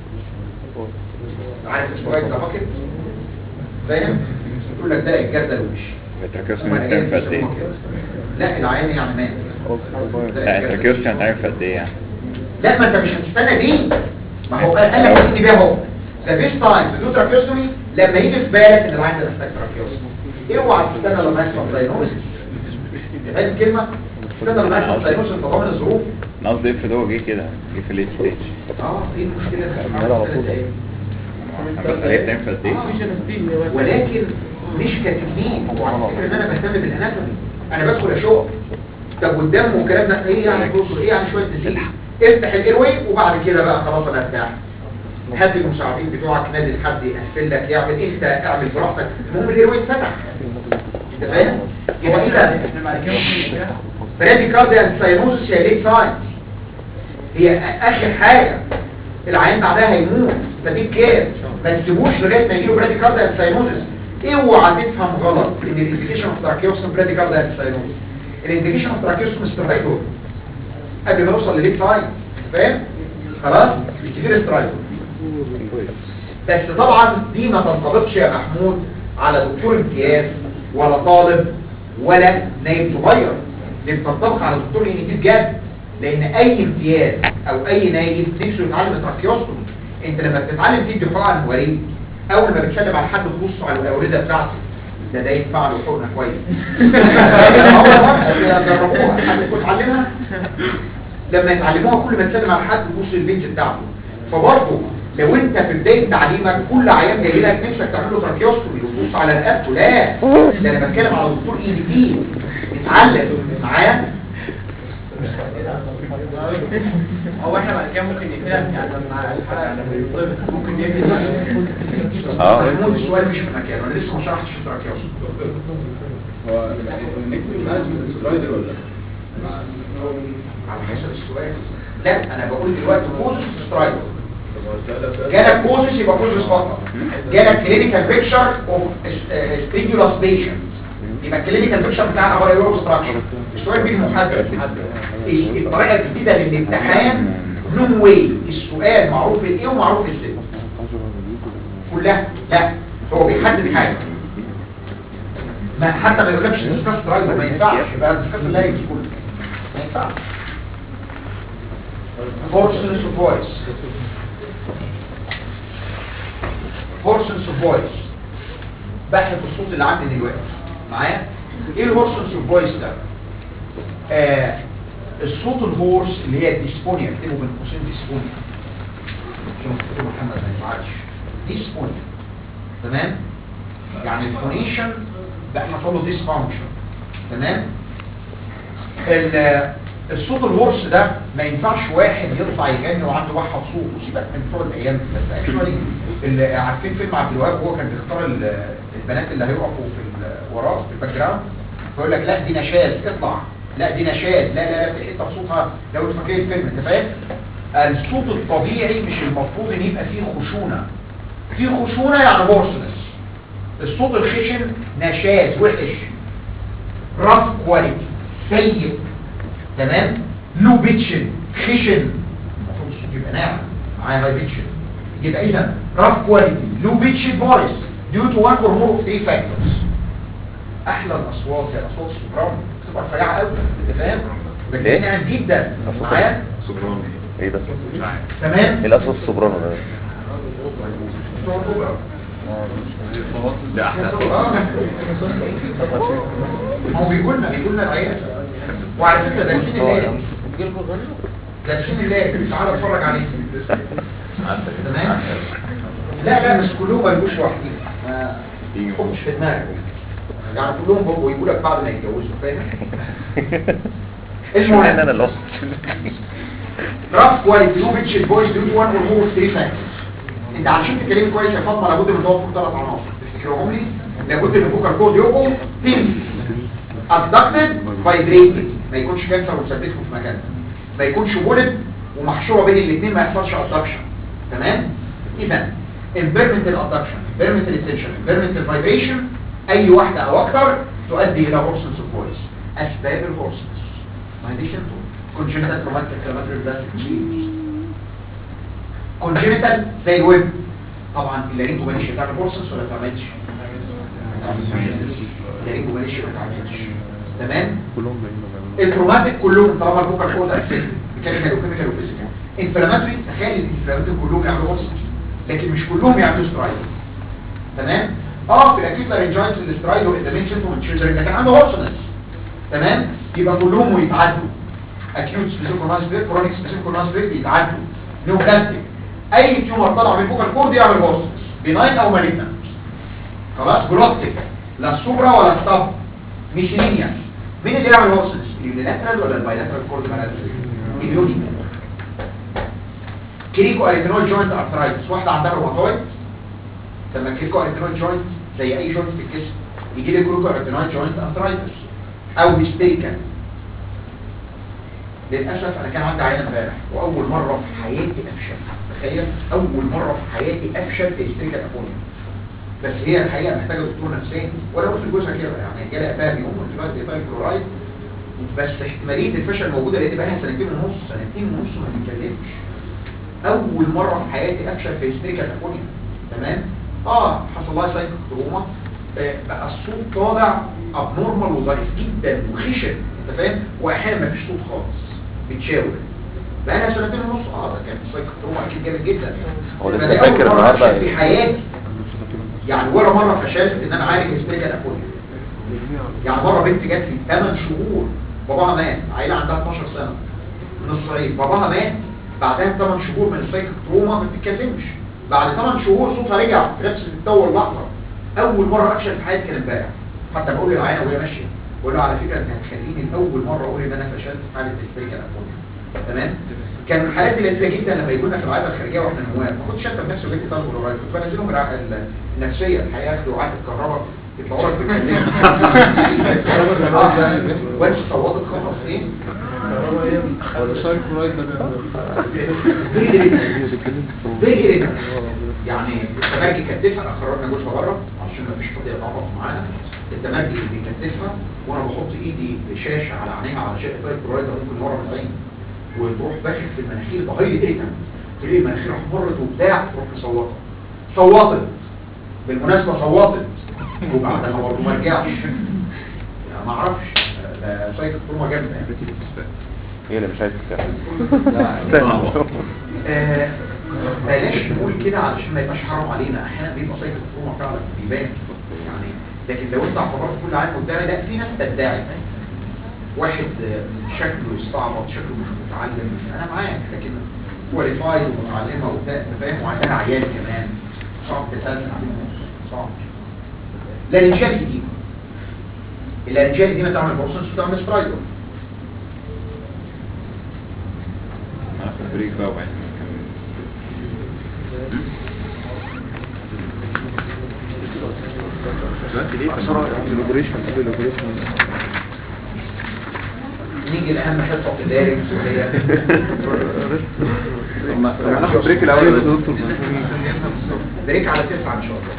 Speaker 2: عارف السواق ده باكت فاهم يقول لك ده الجردل ومشي
Speaker 6: التراكيوستومي هتعمل في قد ايه؟
Speaker 2: لا العيان يعني مات ده
Speaker 6: لا
Speaker 2: الجردل.
Speaker 6: التراكيوستومي هتعمل في قد ايه يعني؟
Speaker 2: لا ما انت مش هتستنى دي ما هو قال قال لك ان بيها اهو ذا بيست تايم تو دو تراكيوستومي لما يجي في بالك ان العيان ده محتاج تراكيوستومي اوعى تستنى لما يحصل ساينوسيس فاهم الكلمه استنى لما يحصل ساينوسيس انت ضامن الظروف
Speaker 6: انا قصدي افرض هو جه كده جه في الليت ستيج
Speaker 2: اه ايه المشكله في ايه
Speaker 6: بس هي بتعمل في قد ايه؟
Speaker 2: ولكن مش كتكنيك وعلى فكره ان انا بهتم بالاناتومي انا بدخل اشق طب والدم والكلام ده ايه يعني توصل ايه يعني شويه نسيج افتح الايروي وبعد كده بقى خلاص انا ارتاح هات المساعدين بتوعك نادي حد يقفل لك يعمل انت اعمل براحتك المهم الايروي اتفتح انت فاهم يبقى اذا برادي كارديا ساينوزس هي ليت ساينز هي اخر حاجه العيان بعدها هيموت فدي بكام ما تسيبوش لغايه ما يجيله برادي كارديا ساينوزس اوعى تفهم غلط ان الانديكيشن اوف تراكيوستوم برادي كارديا ساينوزس الانديكيشن اوف تراكيوستوم سترايدور قبل ما نوصل لليت ساينز فاهم خلاص السيفير سترايدور بس طبعا دي ما تنطبقش يا محمود على دكتور امتياز ولا طالب ولا نايب صغير دي بتنطبق على دكتور ان دي بجد لان اي امتياز او اي نايب نفسه يتعلم التراكيوستومي انت لما بتتعلم تدي حقن وريد اول ما بتسلم على حد تبص على الاورده بتاعته ده ده ينفع له حقنه كويس هو ده جربوها حد يكون اتعلمها لما يتعلموها كل ما تسلم على حد تبص البنج بتاعته فبرضه لو انت في بدايه تعليمك كل عيان جاي لك نفسك تعمل له تراكيوستومي وتبص على رقبته لا ده انا بتكلم على دكتور اي دي تي اتعلم معايا
Speaker 8: هو احنا بعد كده ممكن نقفلها يعني مع الحلقه ممكن نقفل
Speaker 7: اه
Speaker 2: محمود السؤال مش في مكانه انا لسه ما شرحتش التراكيوستومي
Speaker 1: هو النيكوتين مانجمنت سترايدر ولا
Speaker 2: على حسب السؤال لا انا بقول دلوقتي كوزس سترايدر
Speaker 1: لا
Speaker 2: جالك كوزس يبقى كوزس فقط جالك كلينيكال بيكتشر اوف ستيمولاس بيشنت يبقى الكلينيكال بيكتشر بتاعنا هو ايه اوبستراكشن السؤال بيه محدد الطريقه الجديده للامتحان نو واي السؤال معروف الايه ومعروف الزد كلها لا هو بيحدد حاجه ما حتى ما يقولكش ديسكاس ترايدر ما ينفعش يبقى ديسكاس اللايف كله ما ينفعش هورسنس اوف فويس هورسنس اوف فويس بحث الصوت اللي عندي دلوقتي معايا ايه الهورسنس اوف فويس ده آه الصوت الهورس اللي هي الديسبونيا اكتبوا بين قوسين ديسبونيا عشان دكتور محمد ما يزعلش ديسبونيا تمام يعني الفونيشن ده حصل له ديسفانكشن تمام ال- الصوت الهورس ده ما ينفعش واحد يطلع يغني وعنده وحة صوت وسيبك من بتوع الايام دي. بس اكشوالي اللي عارفين فيلم عبد الوهاب هو كان بيختار ال- البنات اللي هيقفوا في ال- وراه في الباك جراوند فيقول لك لا دي نشاز اطلع لا دي نشاز لا لا لا في حته صوتها لو انت فاكر الفيلم انت فاهم الصوت الطبيعي مش المفروض ان يبقى فيه خشونه فيه خشونه يعني هورسنس الصوت الخشن نشاز وحش رف كواليتي سيء تمام لو بيتشن خشن المفروض الصوت يبقى ناعم معايا هاي بيتشن يبقى اذا رف كواليتي لو بيتشن فويس ديو تو وان اور مور اوف 3 فاكتورز احلى الاصوات هي الاصوات السوبرانو بتبقى رفيعه قوي انت فاهم بتبقى
Speaker 7: ليه؟
Speaker 2: ناعم جدا
Speaker 7: أصوات
Speaker 2: معايا
Speaker 6: سوبرانو
Speaker 7: ايه ده
Speaker 2: تمام
Speaker 7: ايه الاصوات السوبرانو ده
Speaker 2: بتوع الأوبرا.
Speaker 6: ده احلى
Speaker 2: آه. هو بيقول لنا بيقول لنا العيال وعلى فكره دارسين الليل دارسين الليل تعالى اتفرج عليه تمام لا لا مش كلهم ما يجوش لوحدهم ما تحطش في دماغك يعني كلهم بيبقوا يجوا لك بعد ما يتجوزوا فاهم
Speaker 7: اشمعنى
Speaker 2: المهم
Speaker 7: انا الاخت
Speaker 2: رف كواليتي لو بيتش الفويس ديو تو وان اور مور ثري فاكتورز انت علشان تتكلم كويس يا فاطمه لابد من توفر ثلاث عناصر تفتكرهم لي لابد ان الفوكال كورد يبقوا تنس ابدكتد فايبريتد ما يكونش كانسر ومثبته في مكانه ما يكونش بولد ومحشوره بين الاثنين ما يحصلش ابدكشن تمام اذا امبيرمنت الابدكشن امبيرمنت الريتنشن امبيرمنت الفايبريشن اي واحده او اكثر تؤدي الى هورسنس اوف فويس اسباب الهورسنس ما هي دي سيمتوم congenital traumatic inflammatory plastic disease congenital زي الويب طبعا اللارينجو ماليش بتاع الهورسنس ولا بتعملش اللارينجو ماليش ما بتعملش تمام
Speaker 1: كلهم باين
Speaker 2: التروماتيك كلهم طالما الفوكال كورد افكتد كيميكال وكيميكال وفيزيكال انفلاماتوري تخيل الانفلاماتوري كلهم يعملوا هورسنس لكن مش كلهم يعملوا سترايد تمام اه في الاكيوت لارنجايتس الاسترايد والادامين سيمتوم تشيلدرن لكن عنده هورسنس تمام يبقى كلهم ويتعدوا اكيوت سبيسيفيك كورناس بريك كرونيك سبيسيفيك كورناس بريك بيتعدوا نيوبلاستيك اي تيومر طلع من الفوكال كورد يعمل هورسنس بناين او مالجنانت خلاص جلوتيك لا السوبرا ولا السب ميشيلينيا مين اللي يعمل هورسنس اليونيلاترال ولا البايلاترال كورد مالاترال اليوني كريكو اريتينول جوينت ارثرايتس واحده عندها روماتويد لما كريكو اريتينول جوينت زي اي جوينت في الجسم يجي لي كريكو اريتينول جوينت ارثرايتس او هيستيريكال للاسف انا كان عندي عيان امبارح واول مره في حياتي افشل تخيل اول مره في حياتي افشل في هيستيريكال ابونيا بس هي الحقيقه محتاجه دكتور نفساني وانا قلت لجوزها كده يعني جالي قفاها بيوم قلت لها دي طيب كلورايد بس احتماليه الفشل موجوده لان بقى لها سنتين ونص سنتين ونص ما بتتكلمش اول مره في حياتي افشل في هيستيريكال ابونيا تمام اه حصل لها سايكل تروما آه، بقى الصوت طالع ابنورمال وضعيف جدا وخشن انت فاهم واحيانا ما فيش صوت خالص بتشاور بقى لها سنتين ونص اه ده كان سايكل تروما اكيد جامد جدا
Speaker 7: هو لسه
Speaker 2: فدي أول
Speaker 7: فاكر
Speaker 2: مرة
Speaker 7: النهاردة
Speaker 2: أفشل في حياتي يعني ولا مرة فشلت ان انا عالج هيستيريكال ابونيا يعني مرة بنت جات لي 8 شهور باباها مات عيلة عندها 12 سنة من الصعيد باباها مات بعدها 8 شهور من السايكل تروما ما بتتكلمش بعد 8 شهور صوتها رجع في نفس التو اللحظة اول مرة افشل في حياتي كان امبارح حتى بقول للعينة وهي ماشية بقول له على فكرة انت هتخليني الاول مرة اقول ان انا فشلت في حالة هيستيريكال ابونيا تمام كان من الحالات اللذيذه جدا لما يجوا لنا في العياده الخارجيه واحنا نواب ما كنتش اتم نفسي وجبت طالب ورايا كنت بنزلهم الع- ال- النفسيه الحقيقه ياخدوا وعاء الكهرباء يطلعوا لك بكلمه وانت صوتت خطأ ايه فيري ريتم يعني التمرجي كتفها خرجنا جوزها بره عشان ما فيش حد يتعرف معانا التمرجي بيكتفها وانا بحط ايدي بشاشه على عينيها على شاشه طيب كلورايد ممكن ورا من العين وتروح باخد في المناخير بغير ريتم تلاقي المناخير احمرت وبتاع تروح مصوته صوتت بالمناسبه صوتت وبعدها برضه ما رجعش يعني ما اعرفش ده سايكل تروما جامده يعني
Speaker 7: هي اللي مش عايز تتكلم
Speaker 2: آه، بلاش نقول كده علشان ما يبقاش حرام علينا احيانا بيبقى سايكل تروما فعلا بيبان يعني لكن لو انت اعتبرت كل عام قدامي لا في ناس تدعي واحد آه، شكله يستعبط شكله مش متعلم انا معاك لكن كواليفايد ومتعلمه وبتاع أنت فاهم وعندها عيال كمان صعب تسلسل عليهم صعب الرجال دي الرجال دي ما تعمل بورسنس وتعمل سترايدر
Speaker 6: هناخد بريك بقى وبعدين نكمل دلوقتي ليه
Speaker 1: الاوبريشن قبل الاوبريشن
Speaker 2: نيجي لأهم حصة في الدارج وهي
Speaker 6: هناخد بريك الاول
Speaker 1: يا
Speaker 6: بس
Speaker 1: دكتور
Speaker 2: بريك على تسعة إن شاء الله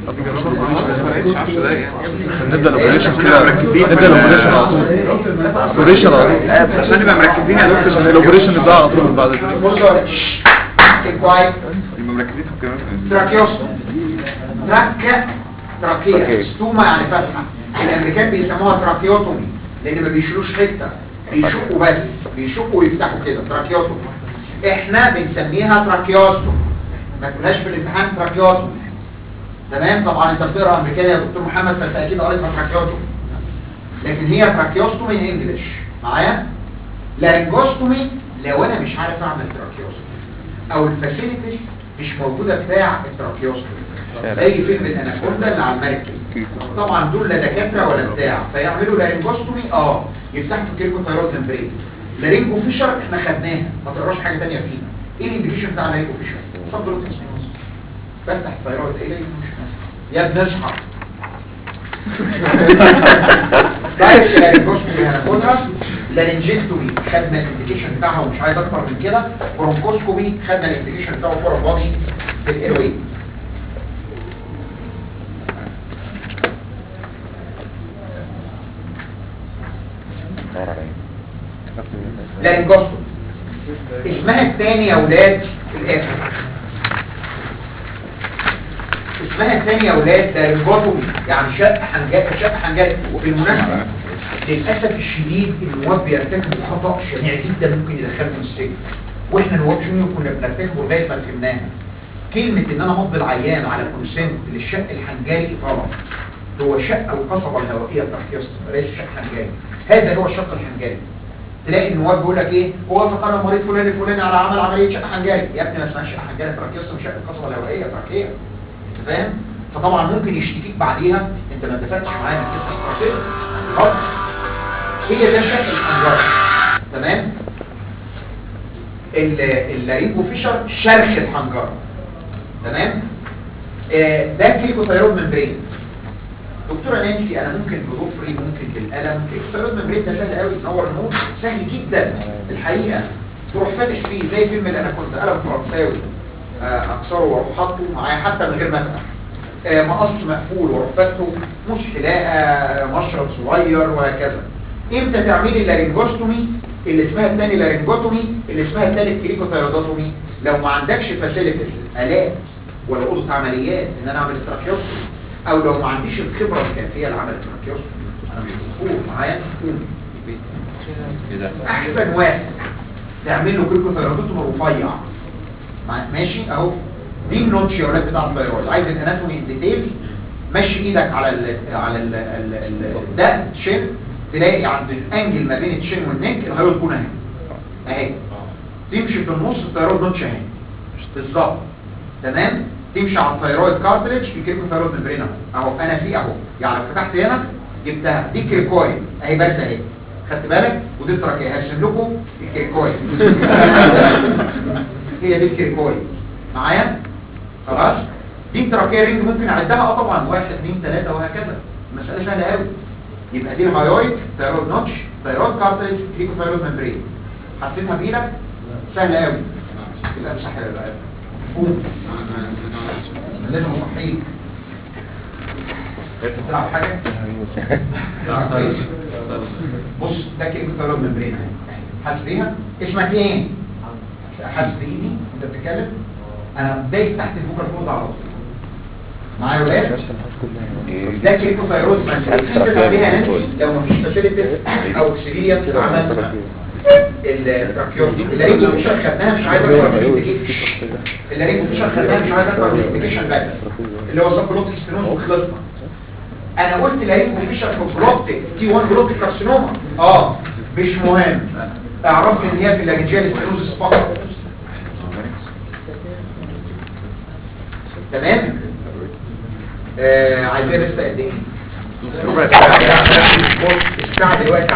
Speaker 1: نبدا الاوبريشن كده نبدا الاوبريشن على طول الاوبريشن على طول
Speaker 6: عشان نبقى مركزين يا دكتور
Speaker 1: الاوبريشن نبدا على طول بعد البريك
Speaker 2: بصوا يا شش. كويس
Speaker 6: نبقى مركزين في الكلام
Speaker 2: تراكيوستوم تراكا تراكيا ستوما يعني فتحة الامريكان بيسموها تراكيوتومي لان ما بيشيلوش حتة بيشقوا بس بيشقوا ويفتحوا كده تراكيوتومي احنا بنسميها تراكيوستوم ما تقولهاش في الامتحان تراكيوتومي تمام طبعا انت بتقرا امريكان يا دكتور محمد فانت اكيد قريتها تراكيوتومي لكن هي تراكيوستومي انجلش معايا لارنجوستومي لو انا مش عارف اعمل تراكيوستومي او الفاسيلتيز مش موجوده بتاع التراكيوستومي
Speaker 7: شارع.
Speaker 2: زي فيلم الاناكوندا اللي على المركب طبعا دول لا دكاتره ولا بتاع فيعملوا لارنجوستومي اه يفتحوا في كيركو ثايرويد ممبرين لارنجو فيشر احنا خدناها ما تقراش حاجه ثانيه فيها ايه الانديكيشن بتاع لارنجو فيشر صدر بفتح الثايرويد ايه لارنجو يا ابن اصحى دايركت لارنجوستومي هناخدها لارنجكتومي خدنا الانديكيشن بتاعها ومش عايز اكتر من كده برونكوسكومي خدنا الانديكيشن بتاعه فور بادي في الايروي
Speaker 7: دور عليا
Speaker 2: لارنجوستومي اسمها الثاني يا اولاد في الاخر اسمها الثاني يا اولاد لارنجوتومي يعني شق حنجري شق حنجري وبالمناسبه للاسف الشديد النواب بيرتكبوا خطا شنيع جدا ممكن يدخلهم السجن واحنا نواب جونيور كنا بنرتكبه لغايه ما فهمناها كلمه ان انا مضي العيان على كونسنت للشق الحنجري غلط هو شق القصبه الهوائيه التركيستم ليس شق حنجري هذا هو الشق الحنجري تلاقي النواب بيقول لك ايه هو فقط مريض فلان الفلاني على عمل عمليه شق حنجري يا ابني ما اسمهاش شق حنجري تركيستم شق القصبه الهوائيه تركيه انت فاهم فطبعا ممكن يشتكيك بعديها انت ما اتفقتش معايا انك تفتح تركيه غلط هي ده شق الحنجري تمام ال- اللارينجو فيشر شرخ الحنجره تمام آه، ده كيلوثايرويد ممبرين دكتوره نانسي انا ممكن بضفري ممكن بالقلم الكيلوثايرويد ممبرين ده سهل قوي تنور النور سهل جدا الحقيقه تروح فاتح فيه زي فيلم اللي انا كنت قلم فرنساوي آه، اكسره واروح حاطه معايا حتى من غير ما افتح آه، مقص مقفول واروح فاتحه مش حلاقه مشرب صغير وهكذا امتى تعملي اللارنجوستومي اللي اسمها الثاني لارنجوتومي اللي اسمها الثالث كليكوثايرودوتومي لو ما عندكش فاسيلتيز الات ولا اوضه عمليات ان انا اعمل استراكيوستومي او لو ما عنديش الخبره الكافيه لعمل استراكيوستومي انا مش دكتور معايا قوم. احسن واحد تعمل له كليكوثايرودوتومي رفيع مع- ماشي اهو دي النوتش يا ولاد بتاع الثايرويد عايز الاناتومي ديتيلز مشي ايدك على ال على ال ال ال ده تشين تلاقي عند الانجل ما بين التشين والنك الهايرويد بون اهي اهي تمشي في النص الثايرويد نوتش اهي بالظبط تمام تمشي على الثايرويد كارتريج الكريكو ثايرويد ممبرين اهو اهو انا في اهو يعني لو فتحت هنا جبتها دي كريكويد اهي بارزه اهي خدت بالك ودي التراكيه هرسم لكم الكريكويد هي دي الكريكويد معايا خلاص دي تراكيه رينج ممكن اعدها اه طبعا واحد اثنين ثلاثه وهكذا المساله سهله قوي يبقى دي الهايويد ثايرويد نوتش ثايرويد كارتريج كريكو ثايرويد ممبرين حسيتها بايدك سهله قوي يبقى امسح قوم لازم اصحيك بتلعب حاجه بتلعب كويس بص ده كده ثايرويد ممبرين اهي حاسس بيها اسمك ايه حاسس بايدي انت بتتكلم انا دايس تحت الفوكال كورد على طول معايا يا ولاد ده كيكو ثايرويد ممبرين عليها نانسي لو مفيش فاسيلتيز او اكسبيرينس عمل التراكيوستومي اللارينجو فيشر خدناها مش عايز اكتر من الانديكيشن اللارينجو فيشر خدناها مش عايز اكتر من الانديكيشن بس اللي هو سب بلوتيك ستينوز وخلصنا انا قلت لارينجو فيشر في بلوتيك تي 1 بلوتيك كارسينوما اه مش مهم اعرف ان هي في اللارينجيال ستينوزس فقط تمام آه عايزين لسه قد ايه؟
Speaker 1: ربع ساعة
Speaker 2: بص الساعه دلوقتي